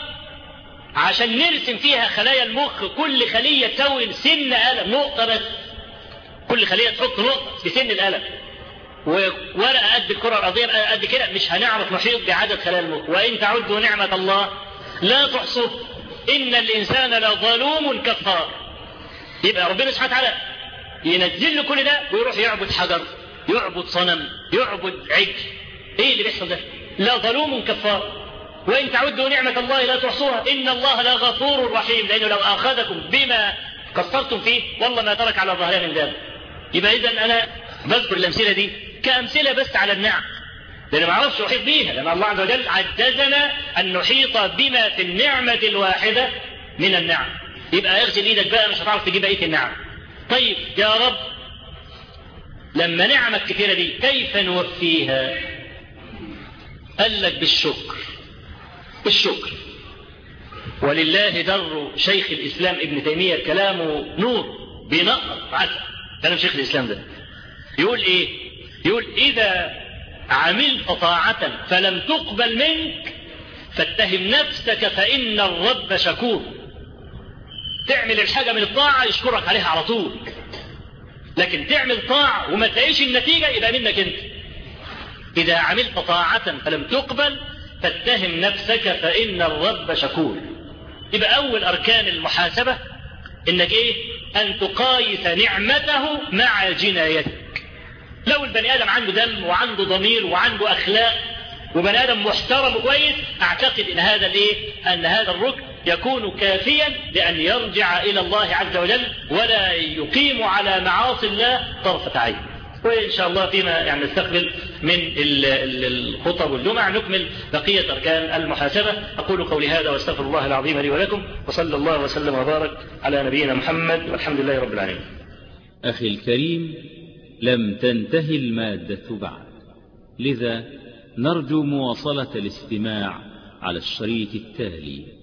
عشان نرسم فيها خلايا المخ كل خلية تساوي سن قلم نقطة بس كل خلية تحط نقطة بسن القلم وورقة قد الكرة الأرضية قد كده مش هنعرف نحيط بعدد خلايا المخ وإن تعدوا نعمة الله لا تحصوا إن الإنسان لظلوم كفار يبقى ربنا سبحانه وتعالى ينزل له كل ده ويروح يعبد حجر يعبد صنم يعبد عجل ايه اللي بيحصل ده لا ظلوم كفار وان تعدوا نعمه الله لا تحصوها ان الله لغفور رحيم لانه لو اخذكم بما قصرتم فيه والله ما ترك على ظهرها من دابه يبقى اذا انا بذكر الامثله دي كامثله بس على النعم لان ما اعرفش احيط بيها لان الله عز وجل عجزنا ان نحيط بما في النعمه الواحده من النعم يبقى اغسل ايدك بقى مش هتعرف تجيب بقيه النعم طيب يا رب لما نعمك كثيرة دي كيف نوفيها قال لك بالشكر بالشكر ولله در شيخ الإسلام ابن تيمية كلامه نور بينقط عسل كلام شيخ الإسلام ده يقول إيه يقول إذا عملت طاعة فلم تقبل منك فاتهم نفسك فإن الرب شكور تعمل الحاجة من الطاعة يشكرك عليها على طول لكن تعمل طاعة وما تلاقيش النتيجة يبقى منك انت إذا عملت طاعة فلم تقبل فاتهم نفسك فإن الرب شكور يبقى أول أركان المحاسبة إنك إيه أن تقايس نعمته مع جنايتك لو البني آدم عنده دم وعنده ضمير وعنده أخلاق وبني آدم محترم وكويس أعتقد إن هذا الإيه أن هذا الركن يكون كافيا لأن يرجع إلى الله عز وجل ولا يقيم على معاصي الله طرفة عين وإن شاء الله فيما يعني نستقبل من الخطب والجمع نكمل بقية أركان المحاسبة أقول قولي هذا واستغفر الله العظيم لي ولكم وصلى الله وسلم وبارك على نبينا محمد والحمد لله رب العالمين أخي الكريم لم تنتهي المادة بعد لذا نرجو مواصلة الاستماع على الشريط التالي